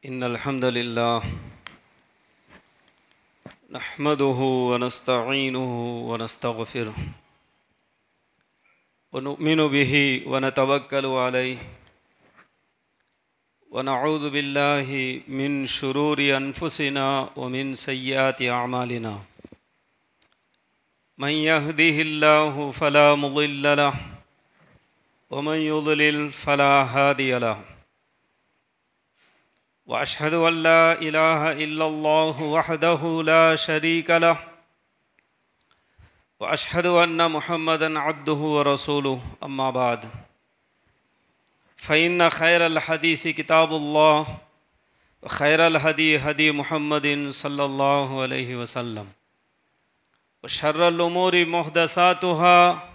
إن الحمد لله نحمده ونستعينه ونستغفره ونؤمن به ونتوكل عليه ونعوذ بالله من شرور أنفسنا ومن سيئات أعمالنا من يهده الله فلا مضل له ومن يضلل فلا هادي له واشهد ان لا اله الا الله وحده لا شريك له واشهد ان محمدا عبده ورسوله اما بعد فان خير الحديث كتاب الله وخير الهدي هدي محمد صلى الله عليه وسلم وشر الامور محدثاتها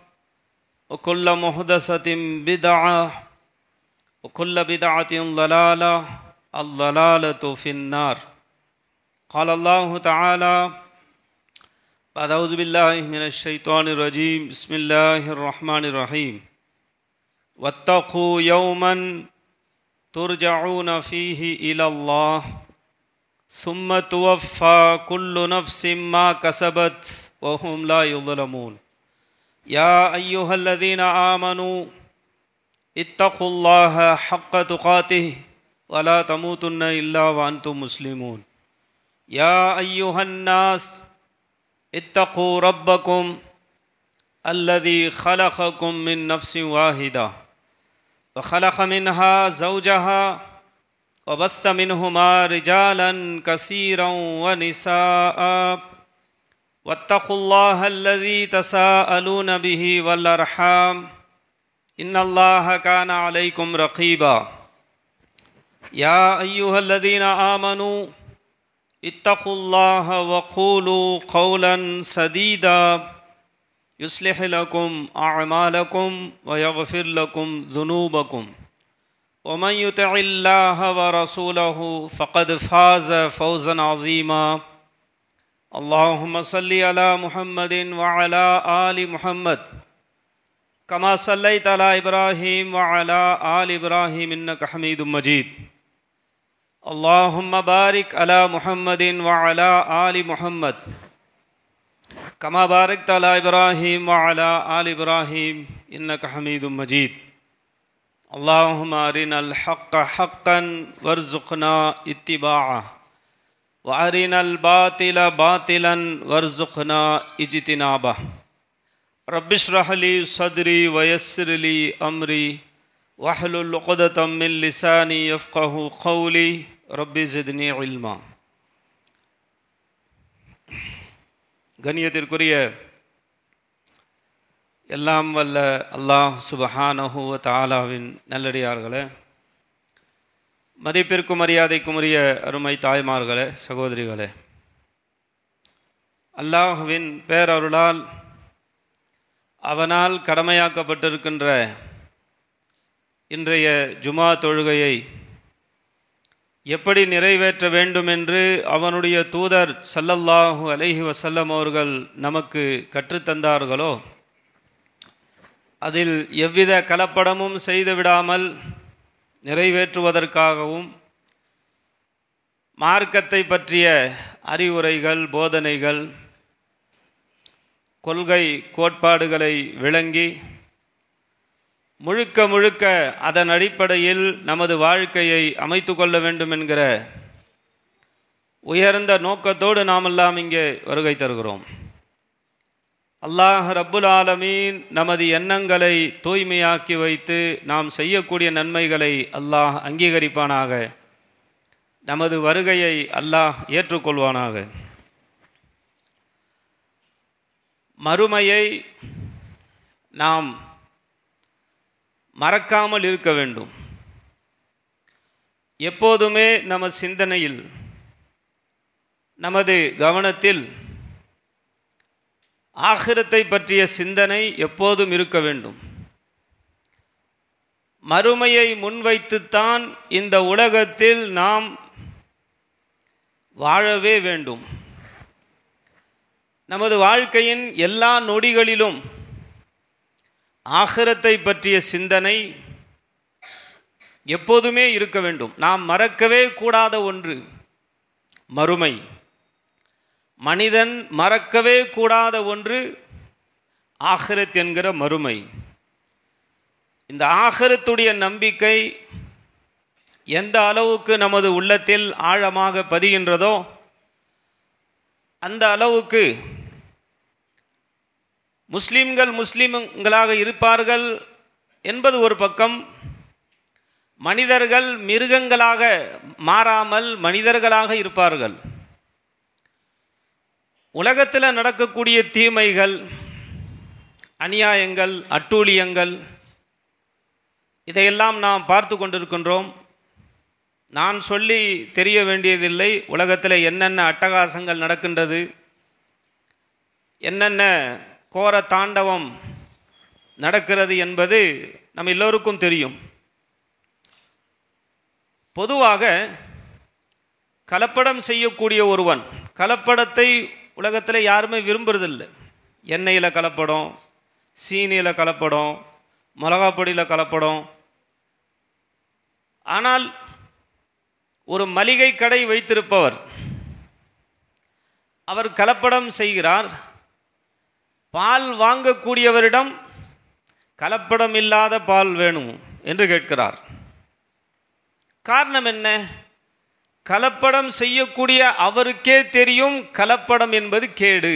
وكل محدثه بدعه وكل بدعه ضلاله الضلالة في النار قال الله تعالى بعد أعوذ بالله من الشيطان الرجيم بسم الله الرحمن الرحيم واتقوا يوما ترجعون فيه إلى الله ثم توفى كل نفس ما كسبت وهم لا يظلمون يا أيها الذين آمنوا اتقوا الله حق تقاته ولا تموتن الا وانتم مسلمون يا ايها الناس اتقوا ربكم الذي خلقكم من نفس واحده وخلق منها زوجها وبث منهما رجالا كثيرا ونساء واتقوا الله الذي تساءلون به والارحام ان الله كان عليكم رقيبا يا ايها الذين امنوا اتقوا الله وقولوا قولا سديدا يصلح لكم اعمالكم ويغفر لكم ذنوبكم ومن يطع الله ورسوله فقد فاز فوزا عظيما اللهم صل على محمد وعلى ال محمد كما صليت على ابراهيم وعلى ال ابراهيم انك حميد مجيد اللهم بارك على محمد وعلى آل محمد كما باركت على إبراهيم وعلى آل إبراهيم إنك حميد مجيد اللهم أرنا الحق حقا وارزقنا اتباعه وأرنا الباطل باطلا وارزقنا اجتنابه رب اشرح لي صدري ويسر لي أمري واحلل عقدة من لساني يفقه قولي ரப்பி ஜித்னி இல்மா கண்ணியத்திற்குரிய எல்லாம் வல்ல அல்லாஹ் சுபஹானஹுவ தாலாவின் நல்லடியார்களே மதிப்பிற்கும் மரியாதைக்கும் உரிய அருமை தாய்மார்களே சகோதரிகளே அல்லாஹுவின் பேரருளால் அவனால் கடமையாக்கப்பட்டிருக்கின்ற இன்றைய ஜுமா தொழுகையை எப்படி நிறைவேற்ற வேண்டும் என்று அவனுடைய தூதர் சல்லல்லாஹு அலைஹி வசல்லம் அவர்கள் நமக்கு கற்றுத்தந்தார்களோ அதில் எவ்வித கலப்படமும் செய்துவிடாமல் நிறைவேற்றுவதற்காகவும் மார்க்கத்தை பற்றிய அறிவுரைகள் போதனைகள் கொள்கை கோட்பாடுகளை விளங்கி முழுக்க முழுக்க அதன் அடிப்படையில் நமது வாழ்க்கையை அமைத்து கொள்ள வேண்டும் என்கிற உயர்ந்த நோக்கத்தோடு நாமெல்லாம் இங்கே வருகை தருகிறோம் அல்லாஹ் ரப்புல் ஆலமீன் நமது எண்ணங்களை தூய்மையாக்கி வைத்து நாம் செய்யக்கூடிய நன்மைகளை அல்லாஹ் அங்கீகரிப்பானாக நமது வருகையை அல்லாஹ் ஏற்றுக்கொள்வானாக மறுமையை நாம் மறக்காமல் இருக்க வேண்டும் எப்போதுமே நம்ம சிந்தனையில் நமது கவனத்தில் ஆகிரத்தை பற்றிய சிந்தனை எப்போதும் இருக்க வேண்டும் மறுமையை முன்வைத்துத்தான் இந்த உலகத்தில் நாம் வாழவே வேண்டும் நமது வாழ்க்கையின் எல்லா நொடிகளிலும் ஆகிரத்தை பற்றிய சிந்தனை எப்போதுமே இருக்க வேண்டும் நாம் மறக்கவே கூடாத ஒன்று மறுமை மனிதன் மறக்கவே கூடாத ஒன்று ஆகிரத் என்கிற மறுமை இந்த ஆகிரத்துடைய நம்பிக்கை எந்த அளவுக்கு நமது உள்ளத்தில் ஆழமாக பதிகின்றதோ அந்த அளவுக்கு முஸ்லீம்கள் முஸ்லீம்களாக இருப்பார்கள் என்பது ஒரு பக்கம் மனிதர்கள் மிருகங்களாக மாறாமல் மனிதர்களாக இருப்பார்கள் உலகத்தில் நடக்கக்கூடிய தீமைகள் அநியாயங்கள் அட்டூழியங்கள் இதையெல்லாம் நாம் பார்த்து கொண்டிருக்கின்றோம் நான் சொல்லி தெரிய வேண்டியதில்லை உலகத்தில் என்னென்ன அட்டகாசங்கள் நடக்கின்றது என்னென்ன கோர தாண்டவம் நடக்கிறது என்பது நம்ம எல்லோருக்கும் தெரியும் பொதுவாக கலப்படம் செய்யக்கூடிய ஒருவன் கலப்படத்தை உலகத்தில் யாருமே விரும்புறதில்லை எண்ணெயில் கலப்படம் சீனியில் கலப்படம் மிளகாப்பொடியில் கலப்படம் ஆனால் ஒரு மளிகை கடை வைத்திருப்பவர் அவர் கலப்படம் செய்கிறார் பால் வாங்கக்கூடியவரிடம் கலப்படம் இல்லாத பால் வேணும் என்று கேட்கிறார் காரணம் என்ன கலப்படம் செய்யக்கூடிய அவருக்கே தெரியும் கலப்படம் என்பது கேடு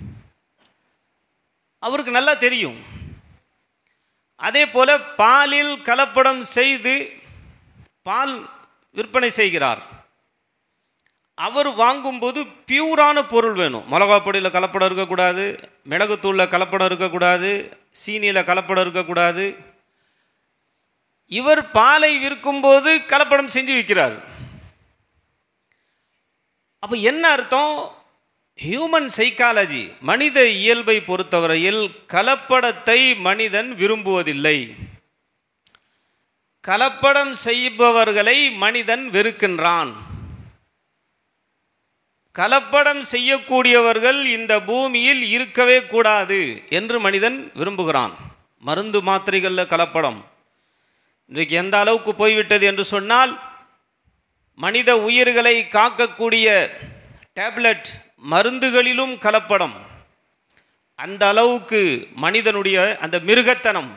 அவருக்கு நல்லா தெரியும் அதே போல பாலில் கலப்படம் செய்து பால் விற்பனை செய்கிறார் அவர் வாங்கும்போது பியூரான பொருள் வேணும் மிளகா பொடியில் கலப்படம் இருக்கக்கூடாது மிளகுத்தூளில் கலப்படம் இருக்கக்கூடாது சீனியில் கலப்படம் இருக்கக்கூடாது இவர் பாலை விற்கும்போது கலப்படம் செஞ்சு விற்கிறார் அப்போ என்ன அர்த்தம் ஹியூமன் சைக்காலஜி மனித இயல்பை பொறுத்தவரையில் கலப்படத்தை மனிதன் விரும்புவதில்லை கலப்படம் செய்பவர்களை மனிதன் வெறுக்கின்றான் கலப்படம் செய்யக்கூடியவர்கள் இந்த பூமியில் இருக்கவே கூடாது என்று மனிதன் விரும்புகிறான் மருந்து மாத்திரைகளில் கலப்படம் இன்றைக்கு எந்த அளவுக்கு போய்விட்டது என்று சொன்னால் மனித உயிர்களை காக்கக்கூடிய டேப்லெட் மருந்துகளிலும் கலப்படம் அந்த அளவுக்கு மனிதனுடைய அந்த மிருகத்தனம்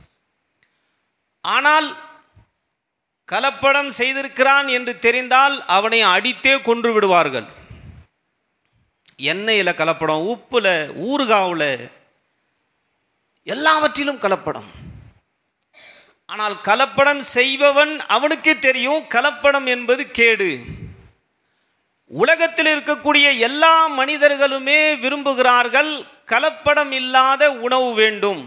ஆனால் கலப்படம் செய்திருக்கிறான் என்று தெரிந்தால் அவனை அடித்தே கொன்று விடுவார்கள் எண்ணெயில் கலப்படம் உப்பில் ஊறுகாவில் எல்லாவற்றிலும் கலப்படம் ஆனால் கலப்படம் செய்பவன் அவனுக்கே தெரியும் கலப்படம் என்பது கேடு உலகத்தில் இருக்கக்கூடிய எல்லா மனிதர்களுமே விரும்புகிறார்கள் கலப்படம் இல்லாத உணவு வேண்டும்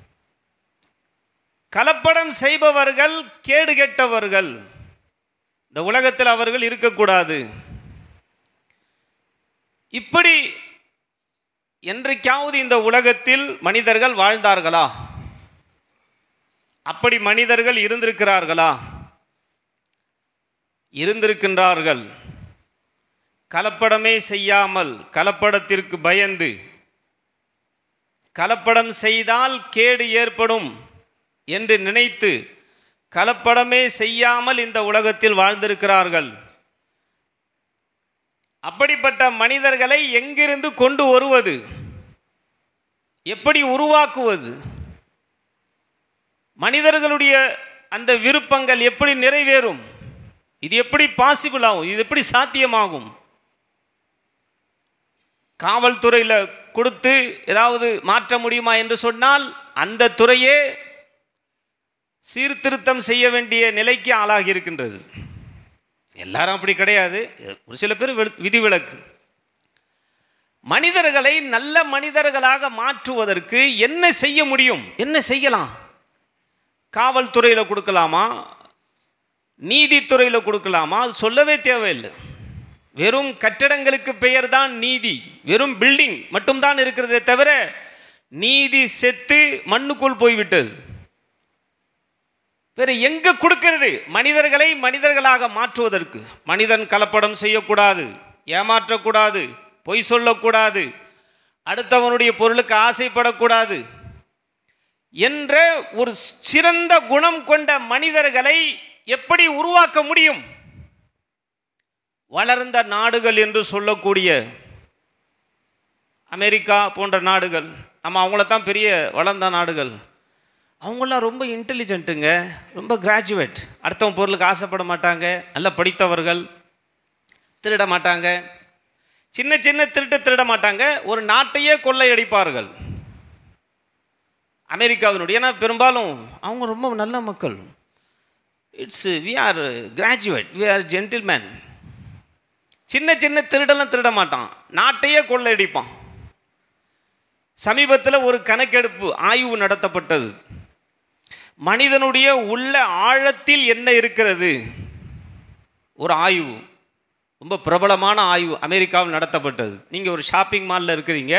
கலப்படம் செய்பவர்கள் கேடு கெட்டவர்கள் இந்த உலகத்தில் அவர்கள் இருக்கக்கூடாது இப்படி என்றைக்காவது இந்த உலகத்தில் மனிதர்கள் வாழ்ந்தார்களா அப்படி மனிதர்கள் இருந்திருக்கிறார்களா இருந்திருக்கின்றார்கள் கலப்படமே செய்யாமல் கலப்படத்திற்கு பயந்து கலப்படம் செய்தால் கேடு ஏற்படும் என்று நினைத்து கலப்படமே செய்யாமல் இந்த உலகத்தில் வாழ்ந்திருக்கிறார்கள் அப்படிப்பட்ட மனிதர்களை எங்கிருந்து கொண்டு வருவது எப்படி உருவாக்குவது மனிதர்களுடைய அந்த விருப்பங்கள் எப்படி நிறைவேறும் இது எப்படி பாசிபிள் ஆகும் இது எப்படி சாத்தியமாகும் காவல்துறையில் கொடுத்து ஏதாவது மாற்ற முடியுமா என்று சொன்னால் அந்த துறையே சீர்திருத்தம் செய்ய வேண்டிய நிலைக்கு ஆளாகி இருக்கின்றது எல்லாரும் அப்படி கிடையாது ஒரு சில பேர் விதிவிலக்கு மனிதர்களை நல்ல மனிதர்களாக மாற்றுவதற்கு என்ன செய்ய முடியும் என்ன செய்யலாம் காவல்துறையில் கொடுக்கலாமா நீதித்துறையில் கொடுக்கலாமா அது சொல்லவே தேவையில்லை வெறும் கட்டடங்களுக்கு பெயர் தான் நீதி வெறும் பில்டிங் மட்டும்தான் இருக்கிறதே தவிர நீதி செத்து மண்ணுக்குள் போய்விட்டது வேற எங்க கொடுக்கிறது மனிதர்களை மனிதர்களாக மாற்றுவதற்கு மனிதன் கலப்படம் செய்யக்கூடாது ஏமாற்றக்கூடாது பொய் சொல்லக்கூடாது அடுத்தவனுடைய பொருளுக்கு ஆசைப்படக்கூடாது என்ற ஒரு சிறந்த குணம் கொண்ட மனிதர்களை எப்படி உருவாக்க முடியும் வளர்ந்த நாடுகள் என்று சொல்லக்கூடிய அமெரிக்கா போன்ற நாடுகள் நம்ம அவங்கள தான் பெரிய வளர்ந்த நாடுகள் அவங்களாம் ரொம்ப இன்டெலிஜென்ட்டுங்க ரொம்ப கிராஜுவேட் அடுத்தவங்க பொருளுக்கு ஆசைப்பட மாட்டாங்க நல்லா படித்தவர்கள் திருட மாட்டாங்க சின்ன சின்ன திருட்டு திருட மாட்டாங்க ஒரு நாட்டையே கொள்ளையடிப்பார்கள் அமெரிக்காவினுடைய ஏன்னா பெரும்பாலும் அவங்க ரொம்ப நல்ல மக்கள் it's we are graduate we are gentleman சின்ன சின்ன திருடெல்லாம் திருட மாட்டான் நாட்டையே கொள்ளையடிப்பான் சமீபத்தில் ஒரு கணக்கெடுப்பு ஆய்வு நடத்தப்பட்டது மனிதனுடைய உள்ள ஆழத்தில் என்ன இருக்கிறது ஒரு ஆய்வு ரொம்ப பிரபலமான ஆய்வு அமெரிக்காவில் நடத்தப்பட்டது நீங்கள் ஒரு ஷாப்பிங் மாலில் இருக்கிறீங்க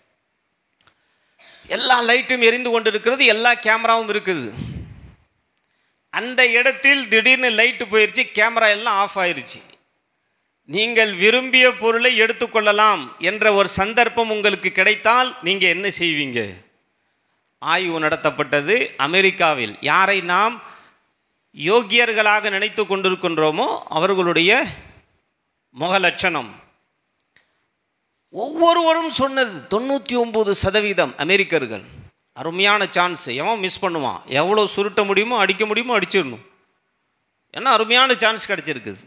எல்லா லைட்டும் எரிந்து கொண்டு இருக்கிறது எல்லா கேமராவும் இருக்குது அந்த இடத்தில் திடீர்னு லைட்டு போயிடுச்சு கேமரா எல்லாம் ஆஃப் ஆயிருச்சு நீங்கள் விரும்பிய பொருளை எடுத்துக்கொள்ளலாம் என்ற ஒரு சந்தர்ப்பம் உங்களுக்கு கிடைத்தால் நீங்கள் என்ன செய்வீங்க ஆய்வு நடத்தப்பட்டது அமெரிக்காவில் யாரை நாம் யோக்கியர்களாக நினைத்து கொண்டிருக்கின்றோமோ அவர்களுடைய முகலட்சணம் ஒவ்வொருவரும் சொன்னது தொண்ணூற்றி ஒம்பது சதவீதம் அமெரிக்கர்கள் அருமையான சான்ஸ் எவன் மிஸ் பண்ணுவான் எவ்வளோ சுருட்ட முடியுமோ அடிக்க முடியுமோ அடிச்சிடணும் ஏன்னா அருமையான சான்ஸ் கிடச்சிருக்குது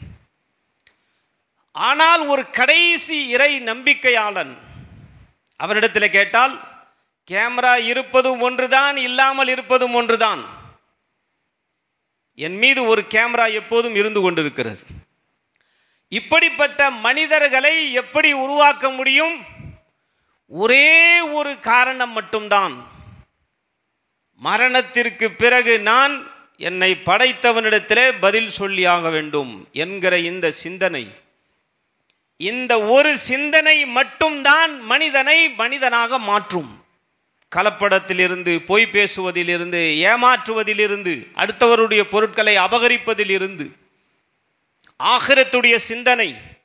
ஆனால் ஒரு கடைசி இறை நம்பிக்கையாளன் அவனிடத்தில் கேட்டால் கேமரா இருப்பதும் ஒன்றுதான் இல்லாமல் இருப்பதும் ஒன்றுதான் என் மீது ஒரு கேமரா எப்போதும் இருந்து கொண்டிருக்கிறது இப்படிப்பட்ட மனிதர்களை எப்படி உருவாக்க முடியும் ஒரே ஒரு காரணம் மட்டும்தான் மரணத்திற்கு பிறகு நான் என்னை படைத்தவனிடத்திலே பதில் சொல்லியாக வேண்டும் என்கிற இந்த சிந்தனை இந்த ஒரு சிந்தனை மட்டும்தான் மனிதனை மனிதனாக மாற்றும் கலப்படத்திலிருந்து பொய் பேசுவதிலிருந்து ஏமாற்றுவதிலிருந்து அடுத்தவருடைய பொருட்களை அபகரிப்பதிலிருந்து ஆகிரத்துடைய சிந்தனை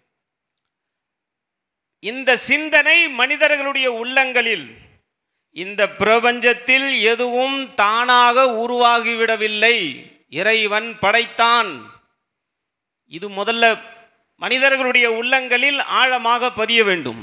இந்த சிந்தனை மனிதர்களுடைய உள்ளங்களில் இந்த பிரபஞ்சத்தில் எதுவும் தானாக உருவாகிவிடவில்லை இறைவன் படைத்தான் இது முதல்ல மனிதர்களுடைய உள்ளங்களில் ஆழமாக பதிய வேண்டும்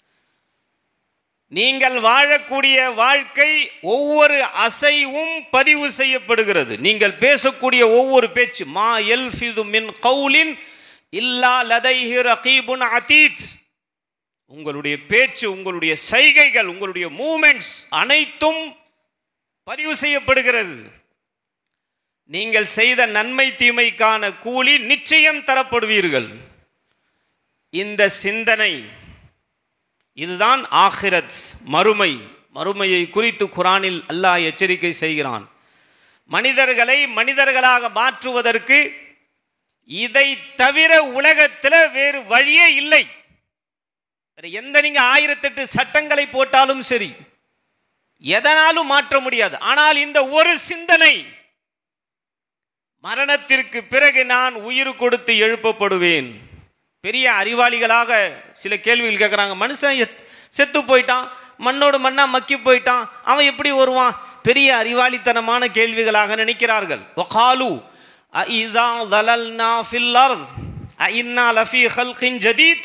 நீங்கள் வாழக்கூடிய வாழ்க்கை ஒவ்வொரு அசைவும் பதிவு செய்யப்படுகிறது நீங்கள் பேசக்கூடிய ஒவ்வொரு பேச்சு மா எல்ஃபிது மின் கவுலின் இல்லா லதைஹி ரகீபுன் அதீத் உங்களுடைய பேச்சு உங்களுடைய சைகைகள் உங்களுடைய மூமெண்ட்ஸ் அனைத்தும் பதிவு செய்யப்படுகிறது நீங்கள் செய்த நன்மை தீமைக்கான கூலி நிச்சயம் தரப்படுவீர்கள் இந்த சிந்தனை இதுதான் ஆஹிரத் மறுமை மறுமையை குறித்து குரானில் அல்லாஹ் எச்சரிக்கை செய்கிறான் மனிதர்களை மனிதர்களாக மாற்றுவதற்கு இதை தவிர உலகத்தில் வேறு வழியே இல்லை வேற எந்த நீங்க ஆயிரத்தெட்டு சட்டங்களை போட்டாலும் சரி எதனாலும் மாற்ற முடியாது ஆனால் இந்த ஒரு சிந்தனை மரணத்திற்கு பிறகு நான் உயிர் கொடுத்து எழுப்பப்படுவேன் பெரிய அறிவாளிகளாக சில கேள்விகள் கேட்குறாங்க மனுஷன் எஸ்- செத்து போயிட்டான் மண்ணோடு மண்ணா மக்கி போயிட்டான் அவன் எப்படி வருவான் பெரிய அறிவாளித்தனமான கேள்விகளாக நினைக்கிறார்கள் வகாலு அஇதா ضللنا في الارض அஇன்னா லஃபி خلق ஜதீத்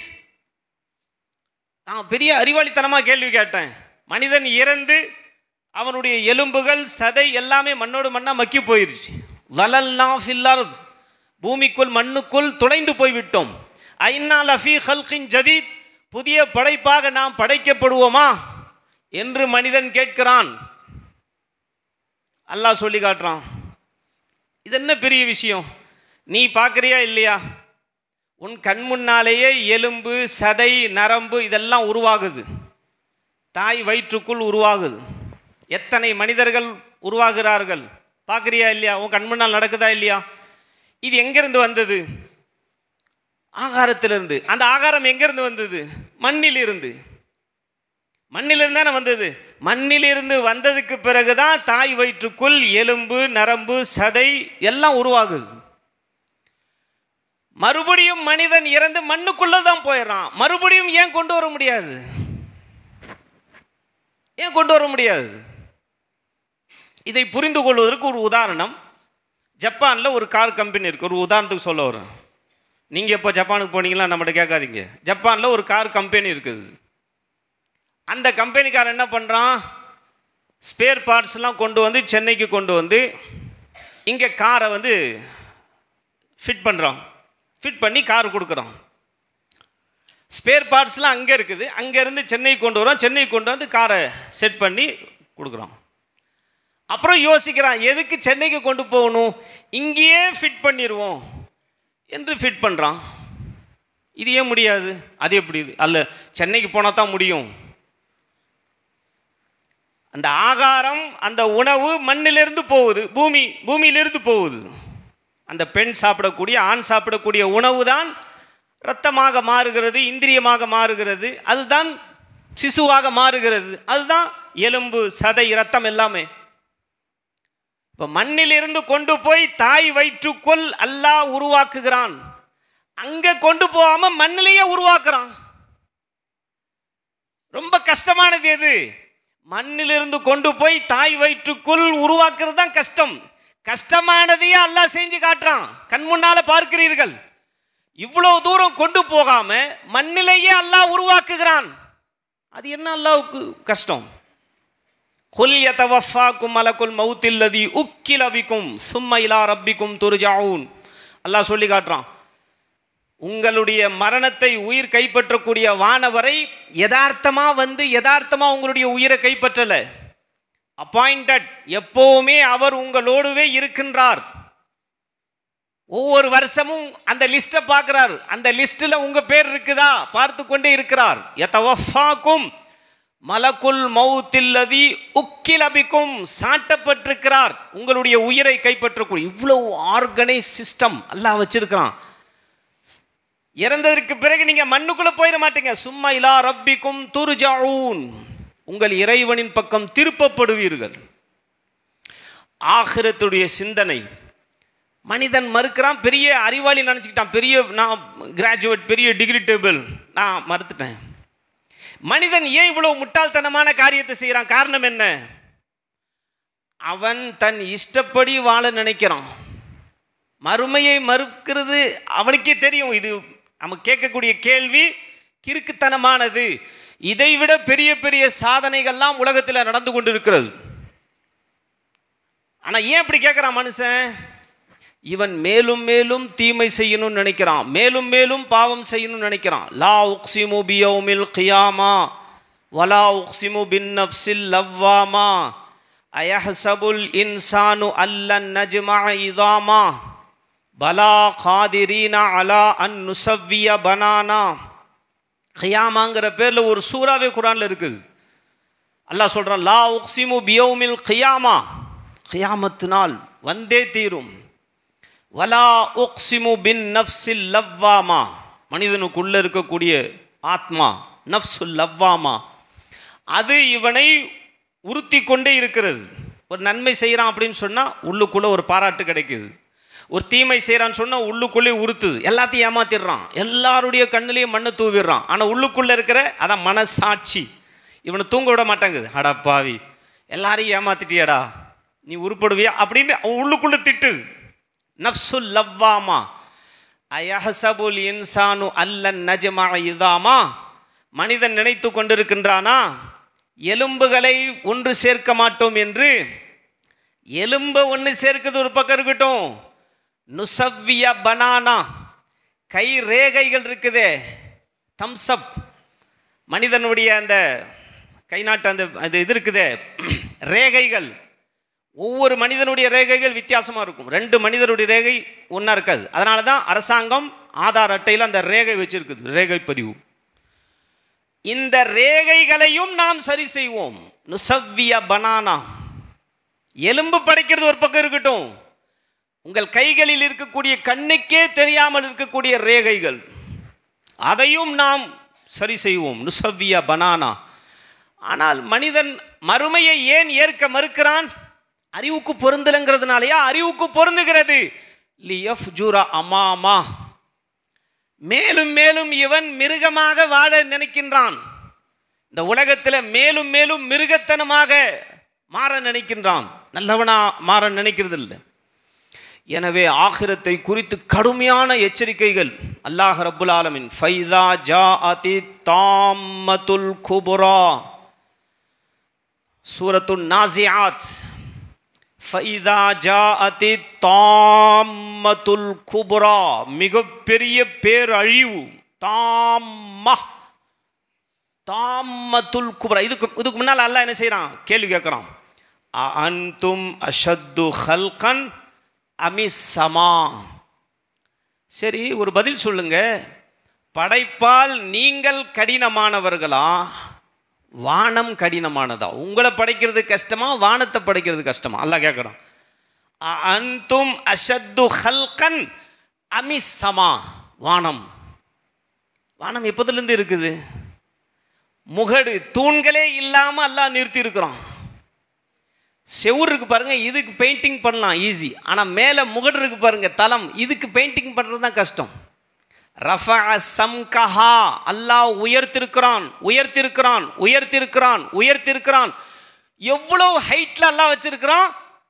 நான் பெரிய அறிவாளித்தனமாக கேள்வி கேட்டேன் மனிதன் இறந்து அவனுடைய எலும்புகள் சதை எல்லாமே மண்ணோடு மண்ணா மக்கி போயிருச்சு வலல்னா ஃபில்லர்த் பூமிக்குள் மண்ணுக்குள் துளைந்து போய்விட்டோம் ஐநா லஃபி ஹல்கின் ஜதீத் புதிய படைப்பாக நாம் படைக்கப்படுவோமா என்று மனிதன் கேட்கிறான் அல்லாஹ் சொல்லி காட்டுறான் இது என்ன பெரிய விஷயம் நீ பார்க்குறியா இல்லையா உன் கண் முன்னாலேயே எலும்பு சதை நரம்பு இதெல்லாம் உருவாகுது தாய் வயிற்றுக்குள் உருவாகுது எத்தனை மனிதர்கள் உருவாகிறார்கள் பார்க்குறியா இல்லையா உன் கண் முன்னால் நடக்குதா இல்லையா இது எங்கேருந்து வந்தது ஆகாரத்திலிருந்து அந்த ஆகாரம் எங்கேருந்து வந்தது மண்ணிலிருந்து மண்ணிலிருந்து தானே வந்தது மண்ணிலிருந்து வந்ததுக்கு பிறகுதான் தாய் வயிற்றுக்குள் எலும்பு நரம்பு சதை எல்லாம் உருவாகுது மறுபடியும் மனிதன் இறந்து மண்ணுக்குள்ள தான் போயிடுறான் மறுபடியும் ஏன் கொண்டு வர முடியாது ஏன் கொண்டு வர முடியாது இதை புரிந்து கொள்வதற்கு ஒரு உதாரணம் ஜப்பானில் ஒரு கார் கம்பெனி இருக்குது ஒரு உதாரணத்துக்கு சொல்ல வரேன் நீங்கள் எப்போ ஜப்பானுக்கு போனீங்களா நம்மகிட்ட கேட்காதீங்க ஜப்பானில் ஒரு கார் கம்பெனி இருக்குது அந்த கம்பெனிக்காரன் என்ன பண்ணுறான் ஸ்பேர் பார்ட்ஸ்லாம் கொண்டு வந்து சென்னைக்கு கொண்டு வந்து இங்கே காரை வந்து ஃபிட் பண்ணுறான் ஃபிட் பண்ணி கார் கொடுக்குறான் ஸ்பேர் பார்ட்ஸ்லாம் அங்கே இருக்குது அங்கேருந்து சென்னைக்கு கொண்டு வரோம் சென்னைக்கு கொண்டு வந்து காரை செட் பண்ணி கொடுக்குறோம் அப்புறம் யோசிக்கிறான் எதுக்கு சென்னைக்கு கொண்டு போகணும் இங்கேயே ஃபிட் பண்ணிடுவோம் என்று ஃபிட் பண்ணுறான் இது ஏன் முடியாது அது எப்படி இது அல்ல சென்னைக்கு போனால் தான் முடியும் அந்த ஆகாரம் அந்த உணவு மண்ணிலிருந்து போகுது பூமி பூமியிலிருந்து போகுது அந்த பெண் சாப்பிடக்கூடிய ஆண் சாப்பிடக்கூடிய உணவு தான் இரத்தமாக மாறுகிறது இந்திரியமாக மாறுகிறது அதுதான் சிசுவாக மாறுகிறது அதுதான் எலும்பு சதை இரத்தம் எல்லாமே இப்போ மண்ணிலிருந்து கொண்டு போய் தாய் வயிற்றுக்குள் அல்லாஹ் உருவாக்குகிறான் அங்கே கொண்டு போகாம மண்ணிலேயே உருவாக்குறான் ரொம்ப கஷ்டமானது எது மண்ணிலிருந்து கொண்டு போய் தாய் வயிற்றுக்குள் உருவாக்குறது தான் கஷ்டம் கஷ்டமானதையே அல்லாஹ் செஞ்சு காட்டுறான் கண் முன்னால பார்க்கிறீர்கள் இவ்வளவு தூரம் கொண்டு போகாம மண்ணிலேயே அல்லாஹ் உருவாக்குகிறான் அது என்ன அல்லாவுக்கு கஷ்டம் கொல் யதவஃபாக்கும் மலக்குல் மௌத்தில்லதி உக்கில் அபிக்கும் சும்ம இலா ரப்பிக்கும் துர்ஜாவுன் அல்லாஹ் சொல்லி காட்டுறான் உங்களுடைய மரணத்தை உயிர் கைப்பற்றக்கூடிய வானவரை யதார்த்தமா வந்து யதார்த்தமா உங்களுடைய உயிரை கைப்பற்றல அப்பாயிண்டட் எப்பவுமே அவர் உங்களோடுவே இருக்கின்றார் ஒவ்வொரு வருஷமும் அந்த லிஸ்ட்டை பார்க்குறார் அந்த லிஸ்ட்டில் உங்க பேர் இருக்குதா பார்த்து கொண்டே இருக்கிறார் யதவஃபாக்கும் மலக்குல் மௌத்தில்லதி உக்கில் அபிக்கும் சாட்டப்பட்டிருக்கிறார் உங்களுடைய உயிரை கைப்பற்றக்கூடிய இவ்வளவு ஆர்கனைஸ் சிஸ்டம் அல்லாஹ் வச்சிருக்கிறான் இறந்ததற்கு பிறகு நீங்க மண்ணுக்குள்ள போயிட மாட்டீங்க சும்மா இலா ரப்பிக்கும் துர்ஜாஊன் உங்கள் இறைவனின் பக்கம் திருப்பப்படுவீர்கள் ஆகிரத்துடைய சிந்தனை மனிதன் மறுக்கிறான் பெரிய அறிவாளி நினச்சிக்கிட்டான் பெரிய நான் கிராஜுவேட் பெரிய டிகிரி டேபிள் நான் மறுத்துட்டேன் மனிதன் ஏன் இவ்வளவு முட்டாள்தனமான காரியத்தை செய்கிறான் காரணம் என்ன அவன் தன் இஷ்டப்படி வாழ நினைக்கிறான் மறுமையை மறுக்கிறது அவனுக்கே தெரியும் இது நம்ம கேட்கக்கூடிய கேள்வி கிறுக்குத்தனமானது இதைவிட பெரிய பெரிய சாதனைகள்லாம் உலகத்தில் நடந்து கொண்டிருக்கிறது ஆனால் ஏன் இப்படி கேட்குறான் மனுஷன் இவன் மேலும் மேலும் தீமை செய்யணும்னு நினைக்கிறான் மேலும் மேலும் பாவம் செய்யணும்னு நினைக்கிறான் லா உக்சிமு பியௌமில் கியாமா வலா உக்சிமு பின் நஃப்சில் லவ்வாமா அயஹ்சபுல் இன்சானு அல்லன் நஜ்மா இதாமா பலா காதிரீனா அலா அன் நுசவ்விய பனானா கியாமாங்கிற பேரில் ஒரு சூறாவே குரானில் இருக்குது அல்லாஹ் சொல்கிறான் லா உக்சிமு பியௌமில் கியாமா கியாமத்து நாள் வந்தே தீரும் வலா உக்சிமு பின் நஃப்சில் லவ்வாமா மனிதனுக்குள்ளே இருக்கக்கூடிய ஆத்மா நஃப்சுல் லவ்வாமா அது இவனை உறுத்தி கொண்டே இருக்கிறது ஒரு நன்மை செய்கிறான் அப்படின்னு சொன்னால் உள்ளுக்குள்ளே ஒரு பாராட்டு கிடைக்குது ஒரு தீமை செய்கிறான்னு சொன்னால் உள்ளுக்குள்ளே உறுத்துது எல்லாத்தையும் ஏமாத்திடுறான் எல்லாருடைய கண்ணிலையும் மண்ணை தூவிடுறான் ஆனால் உள்ளுக்குள்ளே இருக்கிற அதான் மனசாட்சி இவனை தூங்க விட மாட்டாங்குது அடா பாவி எல்லாரையும் ஏமாத்திட்டியாடா நீ உருப்படுவியா அப்படின்னு அவன் உள்ளுக்குள்ளே திட்டுது நஃப்சுல் லவ்வாமா அயஹசபுல் இன்சானு அல்லன் நஜமா இதாமா மனிதன் நினைத்து கொண்டிருக்கின்றானா எலும்புகளை ஒன்று சேர்க்க மாட்டோம் என்று எலும்பை ஒன்று சேர்க்கிறது ஒரு பக்கம் இருக்கட்டும் நுசவ்விய பனானா கை ரேகைகள் இருக்குதே தம்சப் மனிதனுடைய அந்த கை நாட்டு அந்த அது இது இருக்குதே ரேகைகள் ஒவ்வொரு மனிதனுடைய ரேகைகள் வித்தியாசமாக இருக்கும் ரெண்டு மனிதனுடைய ரேகை ஒன்றா இருக்காது அதனால தான் அரசாங்கம் ஆதார் அட்டையில் அந்த ரேகை வச்சிருக்குது ரேகை பதிவு இந்த ரேகைகளையும் நாம் சரி செய்வோம் நுசவ்விய பனானா எலும்பு படைக்கிறது ஒரு பக்கம் இருக்கட்டும் உங்கள் கைகளில் இருக்கக்கூடிய கண்ணுக்கே தெரியாமல் இருக்கக்கூடிய ரேகைகள் அதையும் நாம் சரி செய்வோம் நுசவ்விய பனானா ஆனால் மனிதன் மறுமையை ஏன் ஏற்க மறுக்கிறான் அறிவுக்கு பொருந்தலைங்கிறதுனாலயா அறிவுக்கு பொருந்துகிறது லியஃப் ஜூரா அமாமா மேலும் மேலும் இவன் மிருகமாக வாழ நினைக்கின்றான் இந்த உலகத்தில் மேலும் மேலும் மிருகத்தனமாக மாற நினைக்கின்றான் நல்லவனா மாற நினைக்கிறது இல்லை எனவே ஆகிரத்தை குறித்து கடுமையான எச்சரிக்கைகள் அல்லாஹ் ரப்புல் ஆலமின் ஃபைதா ஜா அதி தாம்மத்துல் குபுரா சூரத்து நாசியாத் ஃபைதா ஜா அதி தாம்மத்துல் குபுரா மிகப்பெரிய பேரழிவு தாம்ம தாம்மத்துல் குபுரா இதுக்கு இதுக்கு முன்னால் அல்லாஹ் என்ன செய்கிறான் கேள்வி கேட்குறான் அன்தும் அஷத்து ஹல்கன் அமிசமா சரி ஒரு பதில் சொல்லுங்க படைப்பால் நீங்கள் கடினமானவர்களா வானம் கடினமானதா உங்களை படைக்கிறது கஷ்டமா வானத்தை படைக்கிறது கஷ்டமா அல்லாஹ் கேட்குறான் அன்தும் அஷத்து ஹல்கன் அமிசமா வானம் வானம் எப்போதுலேருந்து இருக்குது முகடு தூண்களே இல்லாமல் அல்லாஹ் நிறுத்தி இருக்கிறான் செவுர் இருக்கு பாருங்க இதுக்கு பெயிண்டிங் பண்ணலாம் ஈஸி ஆனால் மேலே முகடு இருக்கு பாருங்க தலம் இதுக்கு பெயிண்டிங் பண்ணுறது தான் கஷ்டம் ரஃபா சம்கஹா அல்லாஹ் உயர்த்திருக்கிறான் உயர்த்திருக்கிறான் உயர்த்திருக்கிறான் உயர்த்திருக்கிறான் எவ்வளோ ஹைட்டில் அல்லாஹ் வச்சிருக்கிறான்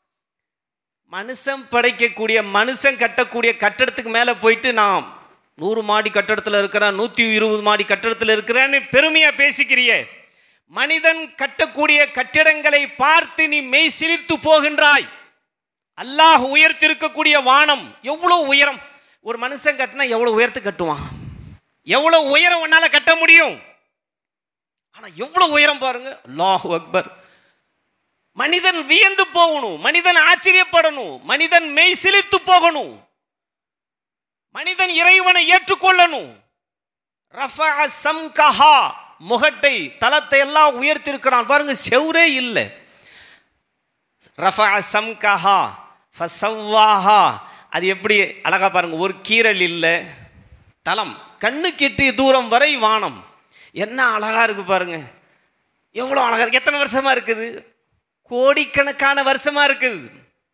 மனுஷன் படைக்கக்கூடிய மனுஷன் கட்டக்கூடிய கட்டடத்துக்கு மேலே போயிட்டு நான் நூறு மாடி கட்டடத்தில் இருக்கிறேன் நூற்றி இருபது மாடி கட்டடத்தில் இருக்கிறேன்னு பெருமையாக பேசிக்கிறியே மனிதன் கட்டக்கூடிய கட்டிடங்களை பார்த்து நீ மெய் சிலிர்த்து போகின்றாய் அல்லாஹ் உயர்த்திருக்கக்கூடிய வானம் எவ்வளோ உயரம் ஒரு மனுஷன் கட்டினா எவ்வளோ உயரத்து கட்டுவான் எவ்வளோ உயரம் உன்னால கட்ட முடியும் ஆனால் எவ்வளோ உயரம் பாருங்க அல்லாஹ் அக்பர் மனிதன் வியந்து போகணும் மனிதன் ஆச்சரியப்படணும் மனிதன் மெய் சிலிர்த்து போகணும் மனிதன் இறைவனை ஏற்றுக்கொள்ளணும் ரஃபா சம்கஹா முகட்டை தலத்தை எல்லாம் உயர்த்திருக்கிறான் பாருங்க செவரே இல்லை ரஃபா சம்கஹா ஃபசவ்வாஹா அது எப்படி அழகா பாருங்க ஒரு கீரல் இல்லை தலம் கண்ணு கெட்டிய தூரம் வரை வானம் என்ன அழகா இருக்கு பாருங்க எவ்வளோ அழகா இருக்கு எத்தனை வருஷமா இருக்குது கோடிக்கணக்கான வருஷமா இருக்குது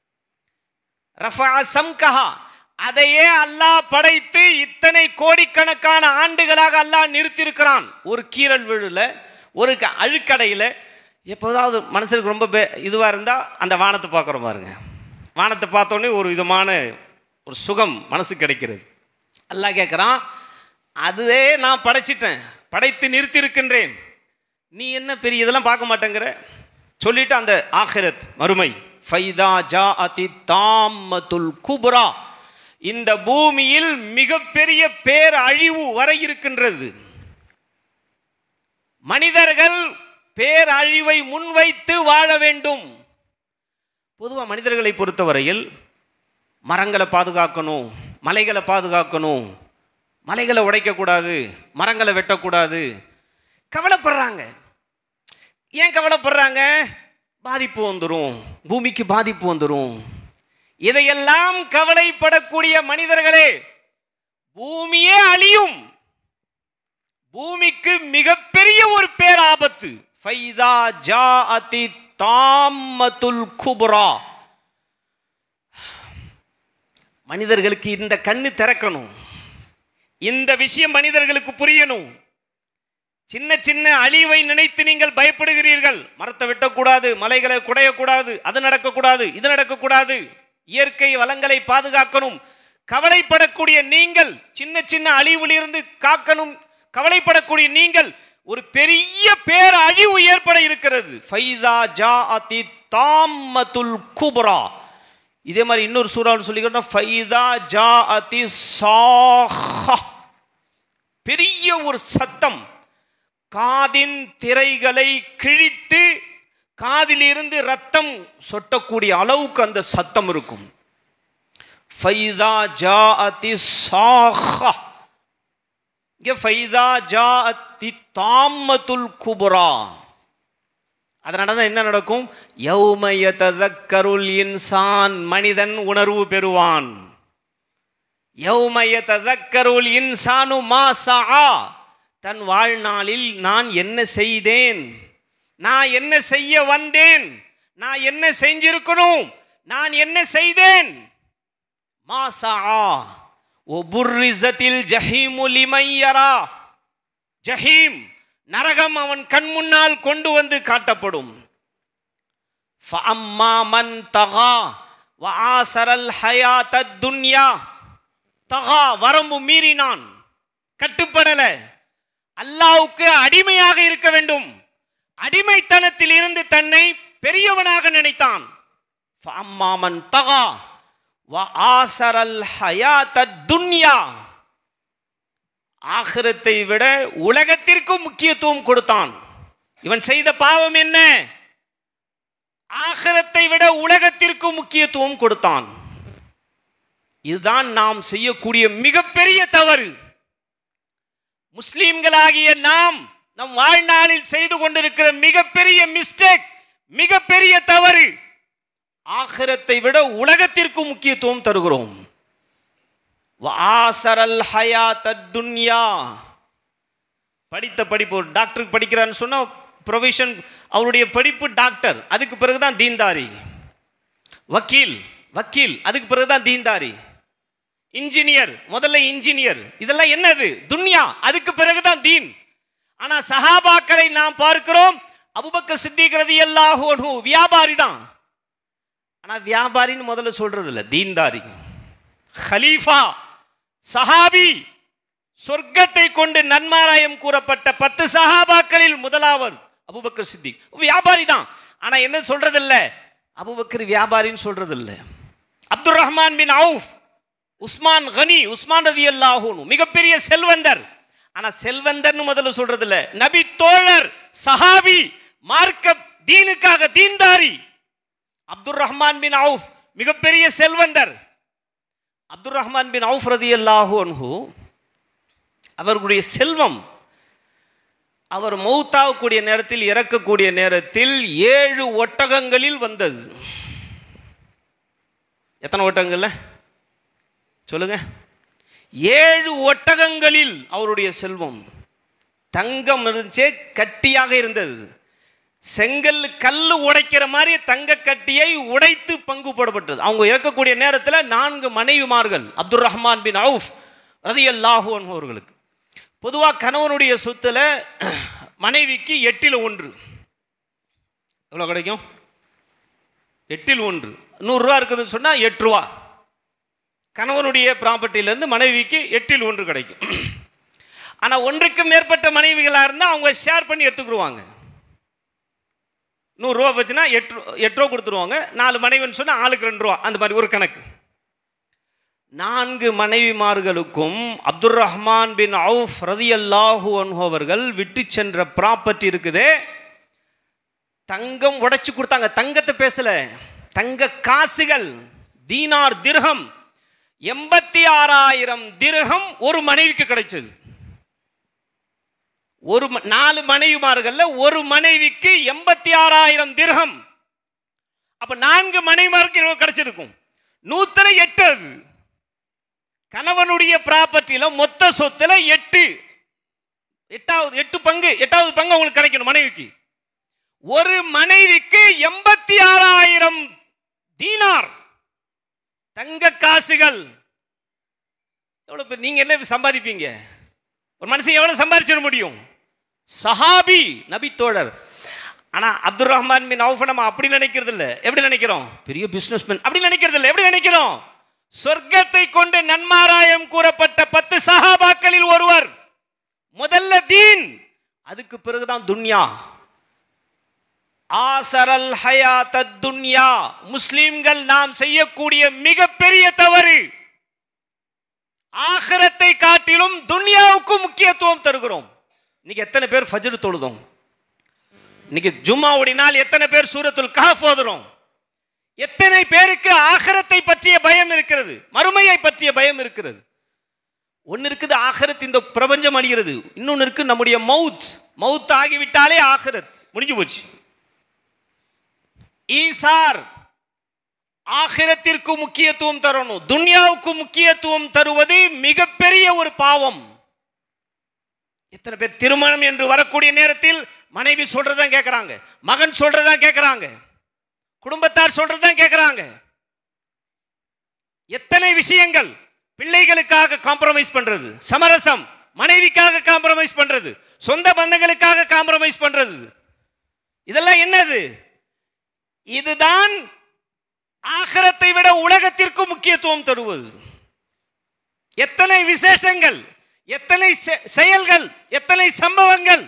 ரஃபா சம்கஹா அதையே அல்லாஹ் படைத்து இத்தனை கோடிக்கணக்கான ஆண்டுகளாக அல்லாஹ் நிறுத்தியிருக்கிறான் ஒரு கீரல் விழுல ஒரு க- அழுக்கடையில் எப்போதாவது மனசுக்கு ரொம்ப பே இதுவாக இருந்தால் அந்த வானத்தை பார்க்குறோம் பாருங்க வானத்தை பார்த்தோன்னே ஒரு விதமான ஒரு சுகம் மனசு கிடைக்கிறது அல்லாஹ் கேட்குறான் அதுவே நான் படைச்சிட்டேன் படைத்து நிறுத்தியிருக்கின்றேன் நீ என்ன பெரிய இதெல்லாம் பார்க்க மாட்டேங்கிற சொல்லிட்டு அந்த ஆஹிரத் மறுமை ஃபைதா ஜா அதி தாமத்துல் குப்ரா இந்த பூமியில் மிகப்பெரிய பேர் அழிவு வர இருக்கின்றது மனிதர்கள் பேரழிவை முன்வைத்து வாழ வேண்டும் பொதுவாக மனிதர்களை பொறுத்தவரையில் மரங்களை பாதுகாக்கணும் மலைகளை பாதுகாக்கணும் மலைகளை உடைக்கக்கூடாது மரங்களை வெட்டக்கூடாது கவலைப்படுறாங்க ஏன் கவலைப்படுறாங்க பாதிப்பு வந்துடும் பூமிக்கு பாதிப்பு வந்துடும் இதையெல்லாம் கவலைப்படக்கூடிய மனிதர்களே பூமியே அழியும் பூமிக்கு மிகப்பெரிய ஒரு பேராபத்து ஃபைதா ஜா அதி தாமத்துல் குப்ரா மனிதர்களுக்கு இந்த கண்ணு திறக்கணும் இந்த விஷயம் மனிதர்களுக்கு புரியணும் சின்ன சின்ன அழிவை நினைத்து நீங்கள் பயப்படுகிறீர்கள் மரத்தை வெட்டக்கூடாது மலைகளை குடையக்கூடாது அது நடக்கக்கூடாது இது நடக்கக்கூடாது இயற்கை வளங்களை பாதுகாக்கணும் கவலைப்படக்கூடிய நீங்கள் சின்ன சின்ன அழிவிலிருந்து காக்கணும் கவலைப்படக்கூடிய நீங்கள் ஒரு பெரிய பேர் அழிவு ஏற்பட இருக்கிறது ஃபைதா ஜா அதி தாமத்துல் குப்ரா இதே மாதிரி இன்னொரு சூறான்னு சொல்லிக்கிட்டோம் ஃபைதா ஜா அதி சாஹா பெரிய ஒரு சத்தம் காதின் திரைகளை கிழித்து காதிலிருந்து ரத்தம் சொட்டக்கூடிய அளவுக்கு அந்த சத்தம் இருக்கும் ஃபைதா ஜா அதி சாஹா இங்கே ஃபைதா ஜா அத்தி தாமத்துல் குபுரா அதனால தான் என்ன நடக்கும் யௌமய ததக்கருள் இன்சான் மனிதன் உணர்வு பெறுவான் யௌமய ததக்கருள் இன்சானு மாசா தன் வாழ்நாளில் நான் என்ன செய்தேன் நான் என்ன செய்ய வந்தேன் நான் என்ன செஞ்சிருக்கணும் நான் என்ன செய்தேன் மாசா ஒபுர்ரிசத்தில் ஜஹீமு லிமையரா ஜஹீம் நரகம் அவன் கண் முன்னால் கொண்டு வந்து காட்டப்படும் ஃபஅம்மா மன் தகா வஆசரல் ஹயாத்தத் துன்யா தகா வரம்பு மீறினான் கட்டுப்படல அல்லாவுக்கு அடிமையாக இருக்க வேண்டும் அடிமைத்தனத்தில் இருந்து தன்னை பெரியவனாக நினைத்தான் ஃபஅம்மாமன் தகா வஆசரல் ஹயாத்தத் துன்யா ஆகிரத்தை விட உலகத்திற்கும் முக்கியத்துவம் கொடுத்தான் இவன் செய்த பாவம் என்ன ஆகிரத்தை விட உலகத்திற்கு முக்கியத்துவம் கொடுத்தான் இதுதான் நாம் செய்யக்கூடிய மிகப்பெரிய தவறு முஸ்லிம்களாகிய நாம் நம் வாழ்நாளில் செய்து கொண்டிருக்கிற மிகப்பெரிய மிஸ்டேக் மிகப்பெரிய தவறு ஆகிரத்தை விட உலகத்திற்கு முக்கியத்துவம் தருகிறோம் வாசரல் ஹயாத்தத் துன்யா படித்த படிப்பு ஒரு டாக்டருக்கு படிக்கிறான்னு சொன்னா ப்ரொவிஷன் அவருடைய படிப்பு டாக்டர் அதுக்கு பிறகுதான் தீன்தாரி வக்கீல் வக்கீல் அதுக்கு பிறகுதான் தீன்தாரி இன்ஜினியர் முதல்ல இன்ஜினியர் இதெல்லாம் என்னது துன்யா அதுக்கு பிறகுதான் தீன் ஆனா சஹாபாக்களை நாம் பார்க்கிறோம் அபுபக்கர் சித்திக் ரலியல்லாஹு அன்ஹு வியாபாரி தான் ஆனா வியாபாரின்னு முதல்ல சொல்றது இல்ல தீன்தாரி ஹலீஃபா சஹாபி சொர்க்கத்தை கொண்டு நன்மாராயம் கூறப்பட்ட பத்து சஹாபாக்களில் முதலாவர் அபுபக்கர் சித்திக் வியாபாரி தான் ஆனா என்ன சொல்றது இல்ல அபுபக்கர் வியாபாரின்னு சொல்றது இல்ல Abdul Rahman bin Awf Usman Ghani Usman ரதி அல்லாஹூனு மிகப்பெரிய செல்வந்தர் ஆனா செல்வந்தர்னு முதல்ல சொல்றது இல்ல நபி தோழர் சஹாபி மார்க்க தீனுக்காக தீன்தாரி அப்துல் ரஹ்மான் பின் அவுஃப் மிகப்பெரிய செல்வந்தர் அப்துல் ரஹ்மான் பின் அவுஃப் ரதி அல்லாஹூ அன்ஹு அவர்களுடைய செல்வம் அவர் மௌத்தாகக்கூடிய நேரத்தில் இறக்கக்கூடிய நேரத்தில் ஏழு ஒட்டகங்களில் வந்தது எத்தனை ஒட்டகங்கள்ல சொல்லுங்க ஏழு ஒட்டகங்களில் அவருடைய செல்வம் தங்கம் இருந்துச்சே கட்டியாக இருந்தது செங்கல் கல் உடைக்கிற மாதிரி தங்க கட்டியை உடைத்து பங்கு போடப்பட்டது அவங்க இறக்கக்கூடிய நேரத்தில் நான்கு மனைவிமார்கள் அப்துல் ரஹ்மான் பின் அவுஃப் ரதி அல்லாஹூ அவர்களுக்கு பொதுவாக கணவனுடைய சொத்துல மனைவிக்கு எட்டில் ஒன்று எவ்வளோ கிடைக்கும் எட்டில் ஒன்று நூறுரூவா இருக்குதுன்னு சொன்னால் எட்டு ரூபா கணவனுடைய ப்ராப்பர்ட்டியிலேருந்து மனைவிக்கு எட்டில் ஒன்று கிடைக்கும் ஆனால் ஒன்றுக்கு மேற்பட்ட மனைவிகளாக இருந்தால் அவங்க ஷேர் பண்ணி எடுத்துக்கிடுவாங்க நூறுரூவா வச்சுன்னா எட்டு எட்டு ரூபா கொடுத்துருவாங்க நாலு மனைவின்னு சொன்னால் ஆளுக்கு ரெண்டு ரூபா அந்த மாதிரி ஒரு கணக்கு நான்கு மனைவிமார்களுக்கும் அப்துல் ரஹ்மான் பின் அவுஃப் ரதி அல்லாஹூ அவர்கள் விட்டு சென்ற ப்ராப்பர்ட்டி இருக்குது தங்கம் உடைச்சு கொடுத்தாங்க தங்கத்தை பேசல தங்க காசுகள் தீனார் திர்ஹம் எண்பத்தி ஆறாயிரம் திர்ஹம் ஒரு மனைவிக்கு கிடைச்சது ஒரு ம- நாலு மனைவிமார்கள்ல ஒரு மனைவிக்கு எண்பத்தி ஆறாயிரம் திர்ஹம் அப்ப நான்கு மனைவிமாருக்கு எவ்வளவு கிடைச்சிருக்கும் நூத்துல எட்டு அது கணவனுடைய ப்ராப்பர்ட்டியில மொத்த சொத்துல எட்டு எட்டாவது எட்டு பங்கு எட்டாவது பங்கு உங்களுக்கு கிடைக்கணும் மனைவிக்கு ஒரு மனைவிக்கு எண்பத்தி ஆறாயிரம் தீனார் தங்க காசுகள் எவ்வளவு பேர் நீங்க என்ன சம்பாதிப்பீங்க ஒரு மனுஷன் எவ்வளவு சம்பாதிச்சிட முடியும் சஹாபி நபி தோழர் ஆனா அப்துல் ரஹ்மான் பின் அவுஃப் நம்ம அப்படி நினைக்கிறது இல்ல எப்படி நினைக்கிறோம் பெரிய பிசினஸ்மேன் அப்படி நினைக்கிறது இல்ல எப்படி நினைக்கிறோம் சொர்க்கத்தை கொண்டு நன்மாராயம் கூறப்பட்ட பத்து சஹாபாக்களில் ஒருவர் முதல்ல தீன் அதுக்கு பிறகுதான் துன்யா ஆசரல் ஹயாத் துன்யா முஸ்லிம்கள் நாம் செய்யக்கூடிய மிகப்பெரிய தவறு ஆகிரத்தை காட்டிலும் துன்யாவுக்கு முக்கியத்துவம் தருகிறோம் இன்னைக்கு எத்தனை பேர் ஃபஜ்ர் தொழுதோம் இன்னைக்கு ஜும்மாவுடைய நாள் எத்தனை பேர் சூரத்துல் கஹஃப் ஓதுறோம் எத்தனை பேருக்கு ஆகிரத்தை பற்றிய பயம் இருக்கிறது மறுமையை பற்றிய பயம் இருக்கிறது ஒன்று இருக்குது ஆகிரத் இந்த பிரபஞ்சம் அழிகிறது இன்னொன்று இருக்கு நம்முடைய மவுத் மவுத் ஆகிவிட்டாலே ஆகிரத் முடிஞ்சு போச்சு ஈசார் ஆகிரத்திற்கு முக்கியத்துவம் தரணும் துன்யாவுக்கு முக்கியத்துவம் தருவது மிகப்பெரிய ஒரு பாவம் எத்தனை பேர் திருமணம் என்று வரக்கூடிய நேரத்தில் மனைவி சொல்றதான் கேட்கறாங்க மகன் சொல்றதான் கேட்கறாங்க குடும்பத்தார் சொல்றதான் கேட்கறாங்க எத்தனை விஷயங்கள் பிள்ளைகளுக்காக காம்ப்ரமைஸ் பண்றது சமரசம் மனைவிக்காக காம்ப்ரமைஸ் பண்றது சொந்த பந்தங்களுக்காக காம்ப்ரமைஸ் பண்றது இதெல்லாம் என்னது இதுதான் ஆகரத்தை விட உலகத்திற்கு முக்கியத்துவம் தருவது எத்தனை விசேஷங்கள் எத்தனை செ- செயல்கள் எத்தனை சம்பவங்கள்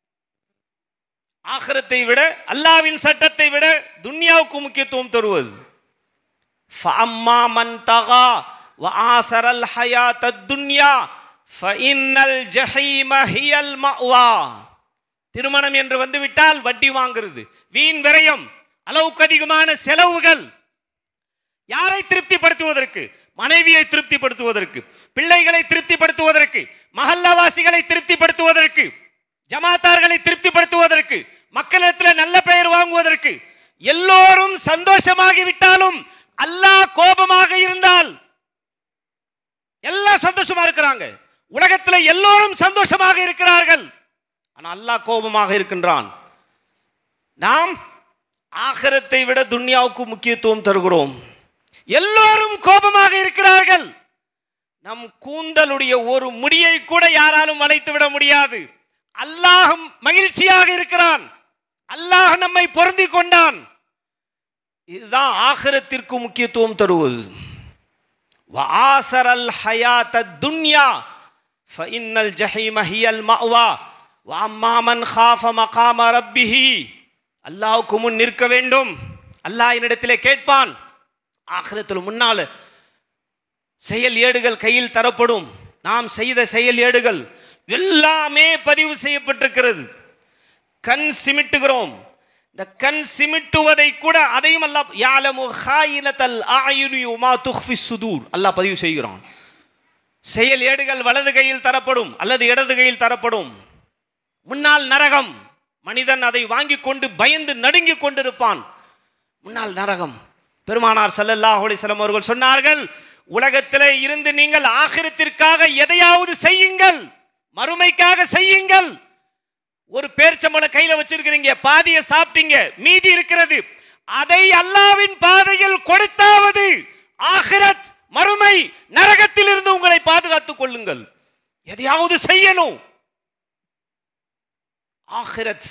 ஆகரத்தை விட அல்லாவின் சட்டத்தை விட துன்யாவுக்கு முக்கியத்துவம் தருவது فأما من طغى وآثر الحياة الدنيا فإن الجحيم هي المأوى திருமணம் என்று வந்துவிட்டால் வட்டி வாங்குறது வீண் விரயம் அளவுக்கு அதிகமான செலவுகள் யாரை திருப்திப்படுத்துவதற்கு மனைவியை திருப்திப்படுத்துவதற்கு பிள்ளைகளை திருப்திப்படுத்துவதற்கு மஹல்லாவாசிகளை திருப்திப்படுத்துவதற்கு ஜமாத்தார்களை திருப்திப்படுத்துவதற்கு மக்களிடத்தில் நல்ல பெயர் வாங்குவதற்கு எல்லோரும் சந்தோஷமாகி விட்டாலும் அல்லாஹ் கோபமாக இருந்தால் எல்லாம் சந்தோஷமா இருக்கிறாங்க உலகத்தில் எல்லோரும் சந்தோஷமாக இருக்கிறார்கள் ஆனால் அல்லாஹ் கோபமாக இருக்கின்றான் நாம் ஆகரத்தை விட துன்யாவுக்கு முக்கியத்துவம் தருகிறோம் எல்லோரும் கோபமாக இருக்கிறார்கள் நம் கூந்தலுடைய ஒரு முடியை கூட யாராலும் வளைத்து விட முடியாது அல்லாஹ் மகிழ்ச்சியாக இருக்கிறான் அல்லாஹ் நம்மை பொருந்தி கொண்டான் இதுதான் ஆகிரத்திற்கு முக்கியத்துவம் தருவது வஆசரல் ஹயாத்த துன்யா ஃபஇன்னல் ஜஹீம ஹியல் மஅவா வஅம்மா மன் காஃப மகாம ரப்பிஹி அல்லாஹ்வுக்கு முன் நிற்க வேண்டும் அல்லாஹ் என்னிடத்திலே கேட்பான் ஆகிரத்தில் முன்னால செயல் ஏடுகள் கையில் தரப்படும் நாம் செய்த செயல் ஏடுகள் எல்லாமே பதிவு செய்யப்பட்டிருக்கிறது கண் சிமிட்டுகிறோம் இந்த கண் சிமிட்டுவதை கூட அதையும் அல்லாஹ் யாலமு ஹாயினத்தல் ஆயுனி உமா துஹ்ஃபி சுதூர் அல்லாஹ் பதிவு செய்கிறான் செயல் ஏடுகள் வலது கையில் தரப்படும் அல்லது இடது கையில் தரப்படும் முன்னால் நரகம் மனிதன் அதை வாங்கி கொண்டு பயந்து நடுங்கிக் கொண்டிருப்பான் முன்னால் நரகம் பெருமானார் ஸல்லல்லாஹு அலைஹி வஸல்லம் அவர்கள் சொன்னார்கள் உலகத்திலே இருந்து நீங்கள் ஆகிரத்திற்காக எதையாவது செய்யுங்கள் மறுமைக்காக செய்யுங்கள் ஒரு பேர்ச்சம்பளம் கையில வச்சிருக்கிறீங்க பாதியை சாப்பிட்டீங்க மீதி இருக்கிறது அதை அல்லாவின் பாதையில் கொடுத்தாவது ஆகிரத் மறுமை நரகத்தில் இருந்து உங்களை பாதுகாத்துக் கொள்ளுங்கள் எதையாவது செய்யணும் ஆகிரத்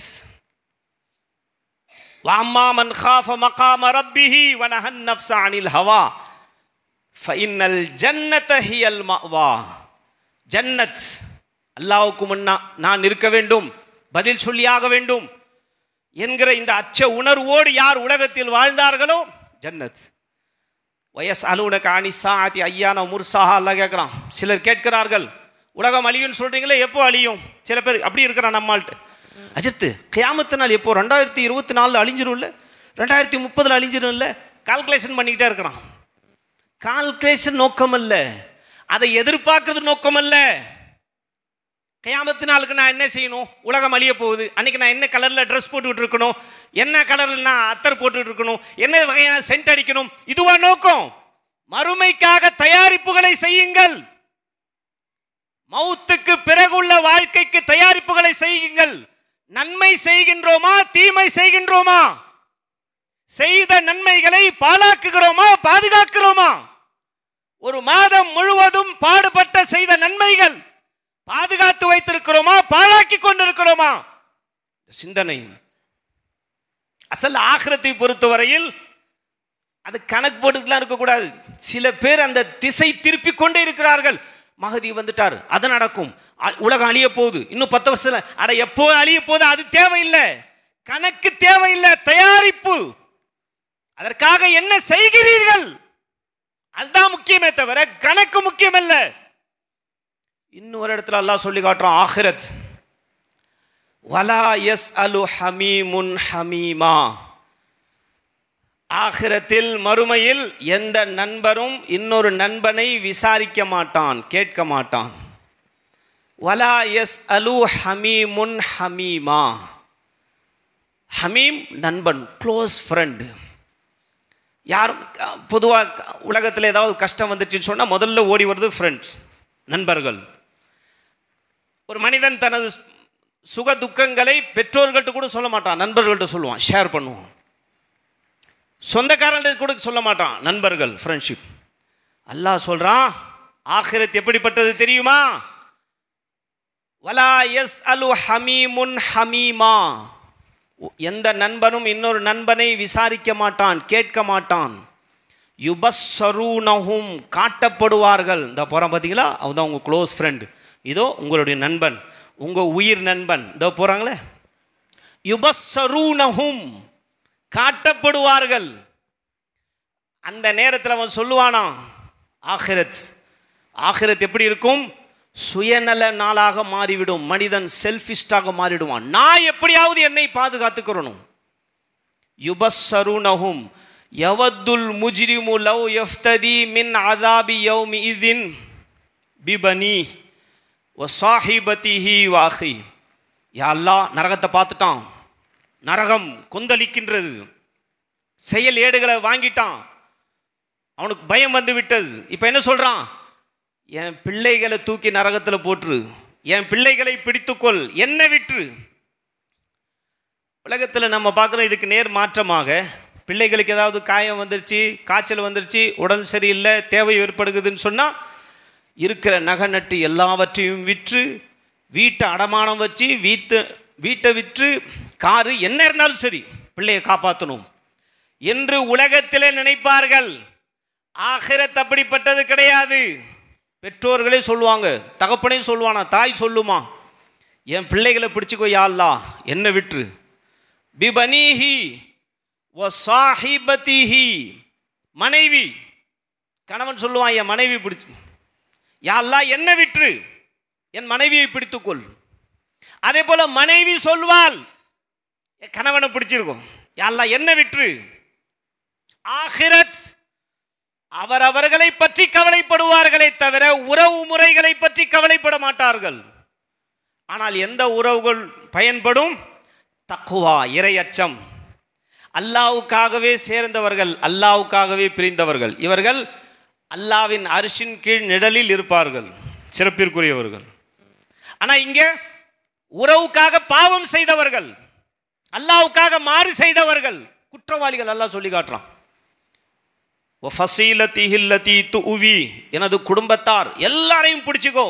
واما من خاف مقام ربه ونهى النفس عن الهوى فان الجنه هي المأوى ஜன்னத் அல்லாஹ்வுக்கு முன்னா நான் இருக்க வேண்டும் பதில் சொல்லியாக வேண்டும் என்கிற இந்த அச்ச உணர்வோடு யார் உலகத்தில் வாழ்ந்தார்களோ ஜன்னத் வயஸ் அலுவனக்கு அணி சாத்தி ஐயான முர்சாஹா அல்லாஹ் கேட்குறான் சிலர் கேட்கிறார்கள் உலகம் அழியும்னு சொல்றீங்களே எப்போ அழியும் சில பேர் அப்படி இருக்கிறான் நம்மள்ட்ட அஜித்து கியாமத்து நாள் எப்போ ரெண்டாயிரத்தி இருபத்தி நாலில் அழிஞ்சிரும்ல ரெண்டாயிரத்தி முப்பதில் அழிஞ்சிரும்ல கால்குலேஷன் பண்ணிக்கிட்டே இருக்கிறான் கால்குலேஷன் நோக்கம் அல்ல அதை எதிர்பார்க்கறது நோக்கம் அல்ல கயாமத்து நாளுக்கு நான் என்ன செய்யணும் உலகம் அழிய போகுது அன்னைக்கு நான் என்ன கலரில் ட்ரெஸ் போட்டுக்கிட்டு இருக்கணும் என்ன கலரில் நான் அத்தர் போட்டுக்கிட்டு இருக்கணும் என்ன வகையான சென்ட் அடிக்கணும் இதுவா நோக்கம் மறுமைக்காக தயாரிப்புகளை செய்யுங்கள் மௌத்துக்கு பிறகுள்ள வாழ்க்கைக்கு தயாரிப்புகளை செய்யுங்கள் நன்மை செய்கின்றோமா தீமை செய்கின்றோமா செய்த நன்மைகளை பாழாக்குகிறோமா பாதுகாக்கிறோமா ஒரு மாதம் முழுவதும் பாடுபட்ட செய்த நன்மைகள் பாதுகாத்து வைத்திருக்கிறோமா பாழாக்கி கொண்டிருக்கிறோமா சிந்தனை அசல் ஆகிரத்தை பொறுத்தவரையில் அது கணக்கு போட்டுக்கலாம் இருக்கக்கூடாது சில பேர் அந்த திசை திருப்பி கொண்டே இருக்கிறார்கள் மகதி வந்துட்டார் அது நடக்கும் அ- உலகம் அழிய போகுது இன்னும் பத்து வருஷத்துல அட எப்போ அழிய போகுது அது தேவையில்லை கணக்கு தேவையில்லை தயாரிப்பு அதற்காக என்ன செய்கிறீர்கள் அதுதான் முக்கியமே தவிர கணக்கு முக்கியம் அல்ல இன்னொரு இடத்துல அல்லாஹ் சொல்லி காட்டுறான் ஆஹிரத் வலா எஸ் அலு ஹமீமுன் ஹமீமா ஆகிரத்தில் மறுமையில் எந்த நண்பரும் இன்னொரு நண்பனை விசாரிக்க மாட்டான் கேட்க மாட்டான் வலா எஸ் அலு ஹமீமுன் ஹமீமா ஹமீம் நண்பன் க்ளோஸ் ஃப்ரெண்டு யாரும் பொதுவாக உலகத்தில் ஏதாவது கஷ்டம் வந்துச்சுன்னு சொன்னால் முதல்ல ஓடி வருது ஃப்ரெண்ட்ஸ் நண்பர்கள் ஒரு மனிதன் தனது சுக துக்கங்களை பெற்றோர்கள்ட்ட கூட சொல்ல மாட்டான் நண்பர்கள்ட்ட சொல்லுவான் ஷேர் பண்ணுவான் சொந்தக்காரங்கள்ட்ட கூட சொல்ல மாட்டான் நண்பர்கள் ஃப்ரெண்ட்ஷிப் அல்லாஹ் சொல்றான் ஆகிரத் எப்படிப்பட்டது தெரியுமா வலா எஸ் அலு ஹமீமுன் ஹமீமா எந்த நண்பனும் இன்னொரு நண்பனை விசாரிக்க மாட்டான் கேட்க மாட்டான் யுபஸ்ஸரூனஹும் காட்டப்படுவார்கள் இந்த போகிறான் பார்த்தீங்களா அவன் தான் உங்கள் க்ளோஸ் ஃப்ரெண்டு இதோ உங்களுடைய நண்பன் உங்கள் உயிர் நண்பன் இதோ போகிறாங்களே யுபஸ்ஸரூனஹும் காட்டப்படுவார்கள் அந்த நேரத்தில் அவன் சொல்லுவானா ஆஹிரத் ஆஹிரத் எப்படி இருக்கும் சுயநல நாளாக மாறிவிடும் மனிதன் செல்ஃபிஸ்டாக மாறிடுவான் நான் எப்படியாவது என்னை பாதுகாத்துக்கிறணும் யுபஸ்ஸருனஹும் யவத்துல் முஜ்ரிமு லவ் யஃப்ததி மின் அதாபி யௌமி இதின் பிபனி வ சாஹிபதிஹி வாஹி யா அல்லாஹ் நரகத்தை பார்த்துட்டான் நரகம் கொந்தளிக்கின்றது செயல் ஏடுகளை வாங்கிட்டான் அவனுக்கு பயம் வந்து விட்டது இப்போ என்ன சொல்கிறான் என் பிள்ளைகளை தூக்கி நரகத்தில் போட்டுரு என் பிள்ளைகளை பிடித்துக்கொள் என்ன விற்று உலகத்தில் நம்ம பார்க்குறோம் இதுக்கு நேர் மாற்றமாக பிள்ளைகளுக்கு ஏதாவது காயம் வந்துருச்சு காய்ச்சல் வந்துருச்சு உடல் சரியில்லை தேவை ஏற்படுகுதுன்னு சொன்னால் இருக்கிற நகை நட்டு எல்லாவற்றையும் விற்று வீட்டை அடமானம் வச்சு வீட்டை வீட்டை விற்று காரு என்ன இருந்தாலும் சரி பிள்ளையை காப்பாற்றணும் என்று உலகத்திலே நினைப்பார்கள் ஆகிரத் அப்படிப்பட்டது கிடையாது பெற்றோர்களே சொல்லுவாங்க தகப்பனே சொல்லுவானா தாய் சொல்லுமா என் பிள்ளைகளை பிடிச்சிக்கோ யாழ்லா என்ன விற்று பிபனீஹி வ சாஹிபதிஹி மனைவி கணவன் சொல்லுவான் என் மனைவி பிடிச்சு யாழ்லா என்ன விற்று என் மனைவியை பிடித்துக்கொள் அதே போல மனைவி சொல்வாள் என் கணவனை பிடிச்சிருக்கும் யாழ்லா என்ன விற்று ஆஹிரத் அவரவர்களை பற்றி கவலைப்படுவார்களே தவிர உறவு முறைகளை பற்றி கவலைப்பட மாட்டார்கள் ஆனால் எந்த உறவுகள் பயன்படும் தக்குவா இரையச்சம் அல்லாவுக்காகவே சேர்ந்தவர்கள் அல்லாவுக்காகவே பிரிந்தவர்கள் இவர்கள் அல்லாவின் அரிசின் கீழ் நிழலில் இருப்பார்கள் சிறப்பிற்குரியவர்கள் ஆனால் இங்கே உறவுக்காக பாவம் செய்தவர்கள் அல்லாவுக்காக மாறு செய்தவர்கள் குற்றவாளிகள் அல்லாஹ் சொல்லி காட்டுறான் ஃபசீலத்திஹில்லதி துவி எனது குடும்பத்தார் எல்லாரையும் பிடிச்சிக்கோ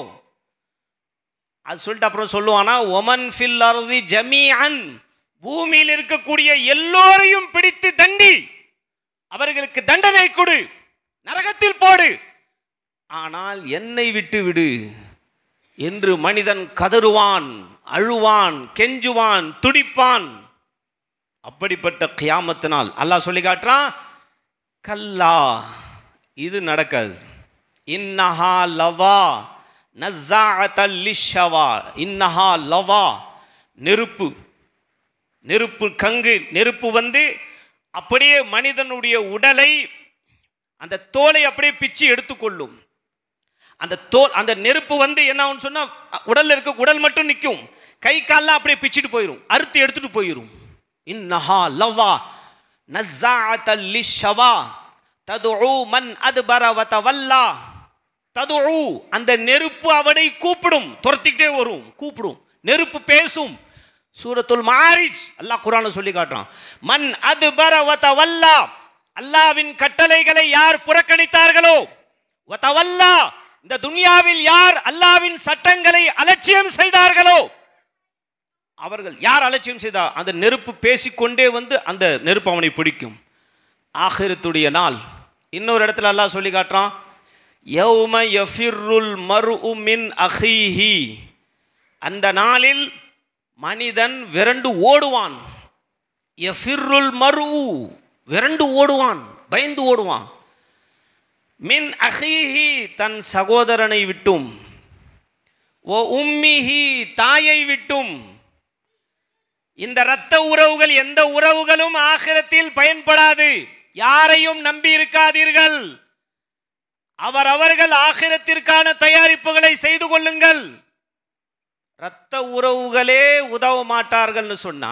அது சொல்லிட்டு அப்புறம் சொல்லுவானா ஒமன் ஃபில் அர்தி ஜமீஅன் பூமியில் இருக்கக்கூடிய எல்லோரையும் பிடித்து தண்டி அவர்களுக்கு தண்டனை கொடு நரகத்தில் போடு ஆனால் என்னை விட்டு விடு என்று மனிதன் கதறுவான் அழுவான் கெஞ்சுவான் துடிப்பான் அப்படிப்பட்ட கியாமத்தினால் அல்லாஹ் சொல்லி காட்டுறான் கல்லா இது நடக்காது இன்னஹா லவா நஸ்ஸாஅத்தல் லிஷவா இன்னஹா லவா நெருப்பு நெருப்பு கங்கு நெருப்பு வந்து அப்படியே மனிதனுடைய உடலை அந்த தோலை அப்படியே பிச்சு எடுத்துக்கொள்ளும் அந்த தோல் அந்த நெருப்பு வந்து என்ன ஆகும்னு சொன்னா உடல்ல இருக்க உடல் மட்டும் நிற்கும் கை கால்லாம் அப்படியே பிச்சுட்டு போயிடும் அறுத்து எடுத்துட்டு போயிடும் இன்னஹா லவ்வா நஸ்ஸாஅத்தல் லிஷவா ததுஉ மன் அத்பர வ தவல்லா ததுஉ அந்த நெருப்பு அவனை கூப்பிடும் துரத்திக்கிட்டே வரும் கூப்பிடும் நெருப்பு பேசும் சூரத்துல் மாரிஜ் அல்லாஹ் குர்ஆன்ல சொல்லி காட்டுறான் மன் அத்பர வ தவல்லா அல்லாவின் கட்டளைகளை யார் புறக்கணித்தார்களோ வ தவல்லா இந்த துனியாவில் யார் அல்லாவின் சட்டங்களை அலட்சியம் செய்தார்களோ அவர்கள் யார் அலட்சியம் செய்தார் அந்த நெருப்பு பேசிக்கொண்டே வந்து அந்த நெருப்பு அவனை பிடிக்கும் ஆகிரத்துடைய நாள் இன்னொரு இடத்துல அல்லாஹ் சொல்லி காட்டுறான் யௌம யஃபிர்ருல் மர்உ மின் அஹீஹி அந்த நாளில் மனிதன் விரண்டு ஓடுவான் யஃபிர்ருல் மர்உ விரண்டு ஓடுவான் பயந்து ஓடுவான் மின் அஹீஹி தன் சகோதரனை விட்டும் ஓ உம்மிஹி தாயை விட்டும் இந்த இரத்த உறவுகள் எந்த உறவுகளும் ஆகிரத்தில் பயன்படாது யாரையும் நம்பி இருக்காதீர்கள் அவர் அவர்கள் ஆகிரத்திற்கான தயாரிப்புகளை செய்து கொள்ளுங்கள் இரத்த உறவுகளே உதவ மாட்டார்கள்னு சொன்னா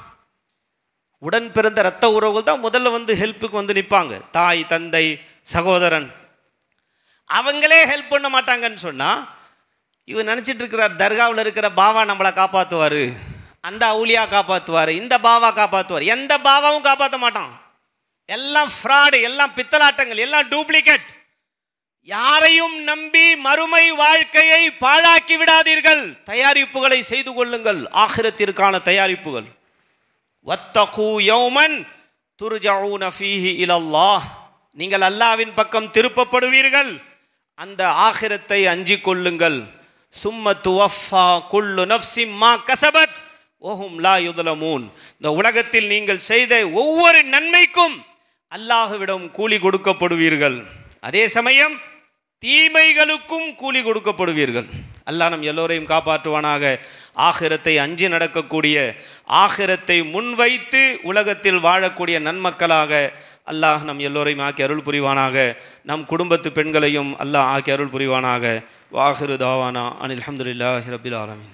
உடன் பிறந்த இரத்த உறவுகள் தான் முதல்ல வந்து ஹெல்ப்புக்கு வந்து நிற்பாங்க தாய் தந்தை சகோதரன் அவங்களே ஹெல்ப் பண்ண மாட்டாங்கன்னு சொன்னா இவர் நினச்சிட்டு இருக்கிறார் தர்காவில் இருக்கிற பாவா நம்மளை காப்பாற்றுவார் அந்த அவுலியா காப்பாற்றுவார் இந்த பாவா காப்பாற்றுவார் எந்த பாவாவும் காப்பாற்ற மாட்டான் எல்லாம் ஃப்ராடு எல்லாம் பித்தலாட்டங்கள் எல்லாம் டூப்ளிகேட் யாரையும் நம்பி மறுமை வாழ்க்கையை பாழாக்கி விடாதீர்கள் தயாரிப்புகளை செய்து கொள்ளுங்கள் ஆகிரத்திற்கான தயாரிப்புகள் வத்தகு யௌமன் துர்ஜவுன ஃபீஹி இலல்லாஹ் நீங்கள் அல்லாவின் பக்கம் திருப்பப்படுவீர்கள் அந்த ஆகிரத்தை அஞ்சிக் கொள்ளுங்கள் சும்ம துவஃபா குல்லு நஃப்ஸிம் மா கசபத் ஓஹும் லா யுதலமூன் இந்த உலகத்தில் நீங்கள் செய்த ஒவ்வொரு நன்மைக்கும் அல்லாஹுவிடம் கூலி கொடுக்கப்படுவீர்கள் அதே சமயம் தீமைகளுக்கும் கூலி கொடுக்கப்படுவீர்கள் அல்லாஹ் நம் எல்லோரையும் காப்பாற்றுவானாக ஆகிரத்தை அஞ்சி நடக்கக்கூடிய ஆகிரத்தை முன்வைத்து உலகத்தில் வாழக்கூடிய நன்மக்களாக அல்லாஹ் நம் எல்லோரையும் ஆக்கி அருள் புரிவானாக நம் குடும்பத்து பெண்களையும் அல்லாஹ் ஆக்கி அருள் புரிவானாக வாஹிரு தாவானா அனில் அல்ஹம்துலில்லாஹி ரபில் ஆலமீன்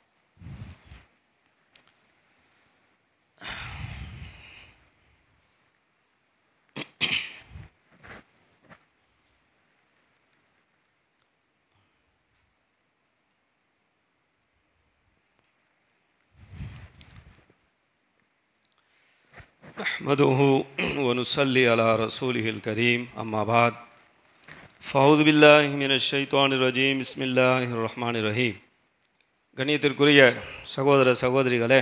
نحمده ونصلي على رسوله الكريم أما بعد فأعوذ بالله من الشيطان الرجيم بسم الله الرحمن الرحيم கண்ணியத்திற்குரிய சகோதர சகோதரிகளே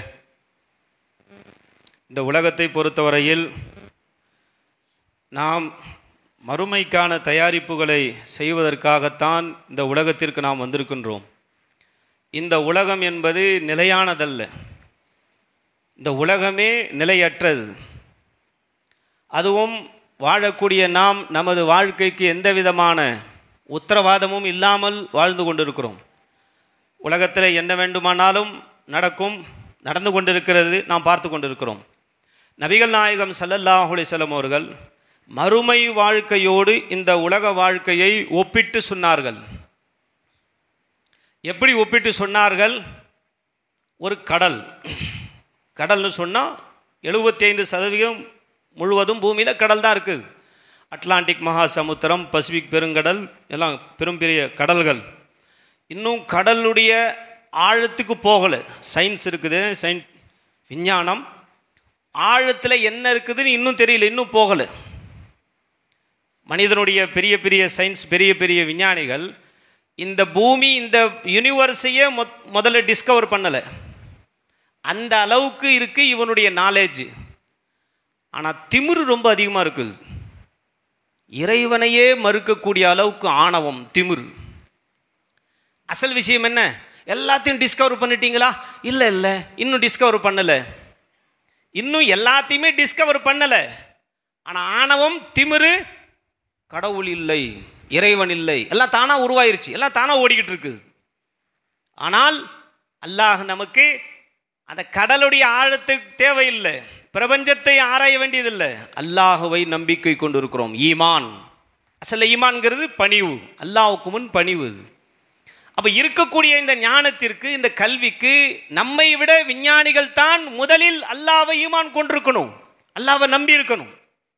இந்த உலகத்தை பொறுத்தவரையில் நாம் மறுமைக்கான தயாரிப்புகளை செய்வதற்காகத்தான் இந்த உலகத்திற்கு நாம் வந்திருக்கின்றோம் இந்த உலகம் என்பது நிலையானதல்ல இந்த உலகமே நிலையற்றது அதுவும் வாழக்கூடிய நாம் நமது வாழ்க்கைக்கு எந்த விதமான உத்தரவாதமும் இல்லாமல் வாழ்ந்து கொண்டிருக்கிறோம் உலகத்தில் என்ன வேண்டுமானாலும் நடக்கும் நடந்து கொண்டிருக்கிறது நாம் பார்த்து கொண்டிருக்கிறோம் நபிகள் நாயகம் ஸல்லல்லாஹு அலைஹி வஸல்லம் அவர்கள் மறுமை வாழ்க்கையோடு இந்த உலக வாழ்க்கையை ஒப்பிட்டு சொன்னார்கள் எப்படி ஒப்பிட்டு சொன்னார்கள் ஒரு கடல் கடல்னு சொன்னால் எழுபத்தி ஐந்து சதவீதம் முழுவதும் பூமியில் கடல் தான் இருக்குது அட்லாண்டிக் மகா சமுத்திரம் பசிபிக் பெருங்கடல் எல்லாம் பெரும் பெரிய கடல்கள் இன்னும் கடலுடைய ஆழத்துக்கு போகலை சயின்ஸ் இருக்குது சயின் விஞ்ஞானம் ஆழத்தில் என்ன இருக்குதுன்னு இன்னும் தெரியல இன்னும் போகலை மனிதனுடைய பெரிய பெரிய சயின்ஸ் பெரிய பெரிய விஞ்ஞானிகள் இந்த பூமி இந்த யூனிவர்ஸையே மொ முதல்ல டிஸ்கவர் பண்ணலை அந்த அளவுக்கு இருக்குது இவனுடைய நாலேஜ் ஆனால் திமிரு ரொம்ப அதிகமாக இருக்குது இறைவனையே மறுக்கக்கூடிய அளவுக்கு ஆணவம் திமிரு அசல் விஷயம் என்ன எல்லாத்தையும் டிஸ்கவர் பண்ணிட்டீங்களா இல்லை இல்லை இன்னும் டிஸ்கவர் பண்ணலை இன்னும் எல்லாத்தையுமே டிஸ்கவர் பண்ணலை ஆனால் ஆணவம் திமிரு கடவுள் இல்லை இறைவன் இல்லை எல்லாம் தானாக உருவாயிருச்சு எல்லாம் தானாக ஓடிக்கிட்டு இருக்குது ஆனால் அல்லாஹ் நமக்கு அந்த கடலுடைய ஆழத்துக்கு தேவையில்லை பிரபஞ்சத்தை ஆராய வேண்டியதில்லை அல்லாஹுவை நம்பிக்கை கொண்டு இருக்கிறோம் ஈமான் அசல ஈமான்ங்கிறது பணிவு அல்லாஹுக்கு முன் பணிவு அப்போ இருக்கக்கூடிய இந்த ஞானத்திற்கு இந்த கல்விக்கு நம்மை விட விஞ்ஞானிகள் தான் முதலில் அல்லாவை ஈமான் கொண்டிருக்கணும் அல்லாவை நம்பி இருக்கணும்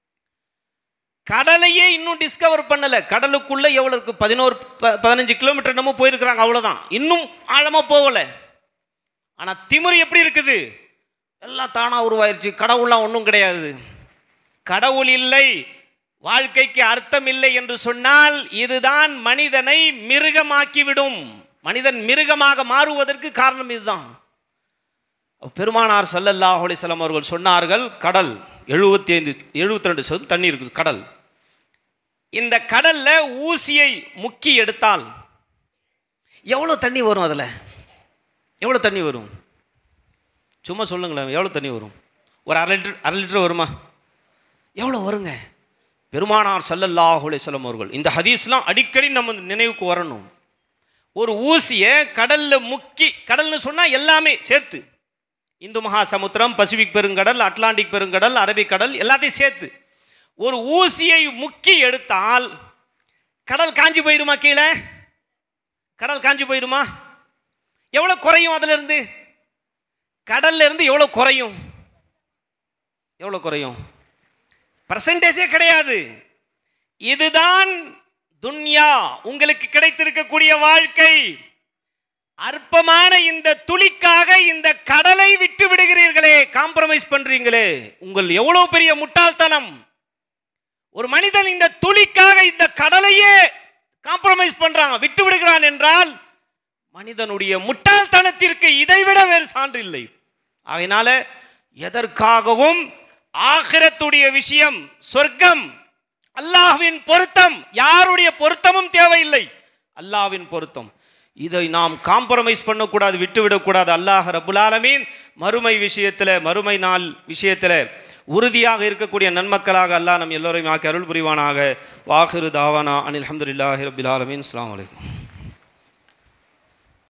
கடலையே இன்னும் டிஸ்கவர் பண்ணலை கடலுக்குள்ள எவ்வளோ இருக்கு பதினோரு ப பதினஞ்சு கிலோமீட்டர் நம்ம போயிருக்கிறாங்க அவ்வளோதான் இன்னும் ஆழமாக போகலை ஆனால் திமிரு எப்படி இருக்குது எல்லாம் தானாக உருவாயிருச்சு கடவுள்லாம் ஒன்றும் கிடையாது கடவுள் இல்லை வாழ்க்கைக்கு அர்த்தம் இல்லை என்று சொன்னால் இதுதான் மனிதனை மிருகமாக்கிவிடும் மனிதன் மிருகமாக மாறுவதற்கு காரணம் இதுதான் பெருமானார் சல்லல்லாஹ் அலிஸ்லாம் அவர்கள் சொன்னார்கள் கடல் எழுபத்தி ஐந்து எழுபத்தி ரெண்டு சதவீதம் தண்ணி இருக்குது கடல் இந்த கடல்ல ஊசியை முக்கி எடுத்தால் எவ்வளோ தண்ணி வரும் அதில் எவ்வளோ தண்ணி வரும் சும்மா சொல்லுங்களேன் எவ்வளோ தண்ணி வரும் ஒரு அரை லிட்டர் அரை லிட்டர் வருமா எவ்வளோ வருங்க பெருமானார் சல்லல்லாஹு அலைஹிஸ்ஸலாம் அவர்கள் இந்த ஹதீஸ்லாம் அடிக்கடி நம்ம நினைவுக்கு வரணும் ஒரு ஊசியை கடலில் முக்கி கடல்னு சொன்னால் எல்லாமே சேர்த்து இந்து மகா சமுத்திரம் பசிபிக் பெருங்கடல் அட்லாண்டிக் பெருங்கடல் அரபிக்கடல் எல்லாத்தையும் சேர்த்து ஒரு ஊசியை முக்கி எடுத்தால் கடல் காஞ்சி போயிருமா கீழே கடல் காஞ்சி போயிருமா எவ்வளோ குறையும் அதிலிருந்து கடல்ல இருந்து எவ்வளோ குறையும் எவ்வளோ குறையும் பர்சன்டேஜே கிடையாது இதுதான் துன்யா உங்களுக்கு கிடைத்திருக்கக்கூடிய வாழ்க்கை அற்பமான இந்த துளிக்காக இந்த கடலை விட்டு விடுகிறீர்களே காம்ப்ரமைஸ் பண்றீங்களே உங்கள் எவ்வளவு பெரிய முட்டாள்தனம் ஒரு மனிதன் இந்த துளிக்காக இந்த கடலையே காம்ப்ரமைஸ் பண்றான் விட்டு விடுகிறான் என்றால் மனிதனுடைய முட்டாள்தனத்திற்கு இதைவிட வேறு சான்று இல்லை ஆகையினால எதற்காகவும் ஆகிரத்துடைய விஷயம் சொர்க்கம் அல்லாஹ்வின் பொருத்தம் யாருடைய பொருத்தமும் தேவையில்லை அல்லாஹ்வின் பொருத்தம் இதை நாம் காம்ப்ரமைஸ் பண்ணக்கூடாது விட்டுவிடக்கூடாது அல்லாஹ் ரபுல் ஆலமீன் மறுமை விஷயத்தில் மறுமை நாள் விஷயத்தில் உறுதியாக இருக்கக்கூடிய நன்மக்களாக அல்லாஹ் நம் எல்லோரையும் ஆக்கி அருள் புரிவானாக வாஹிரு தாவானா அனில் அஹமதுல்லாஹி ரபில் ஆலமீன் அஸ்ஸலாமு அலைக்கும்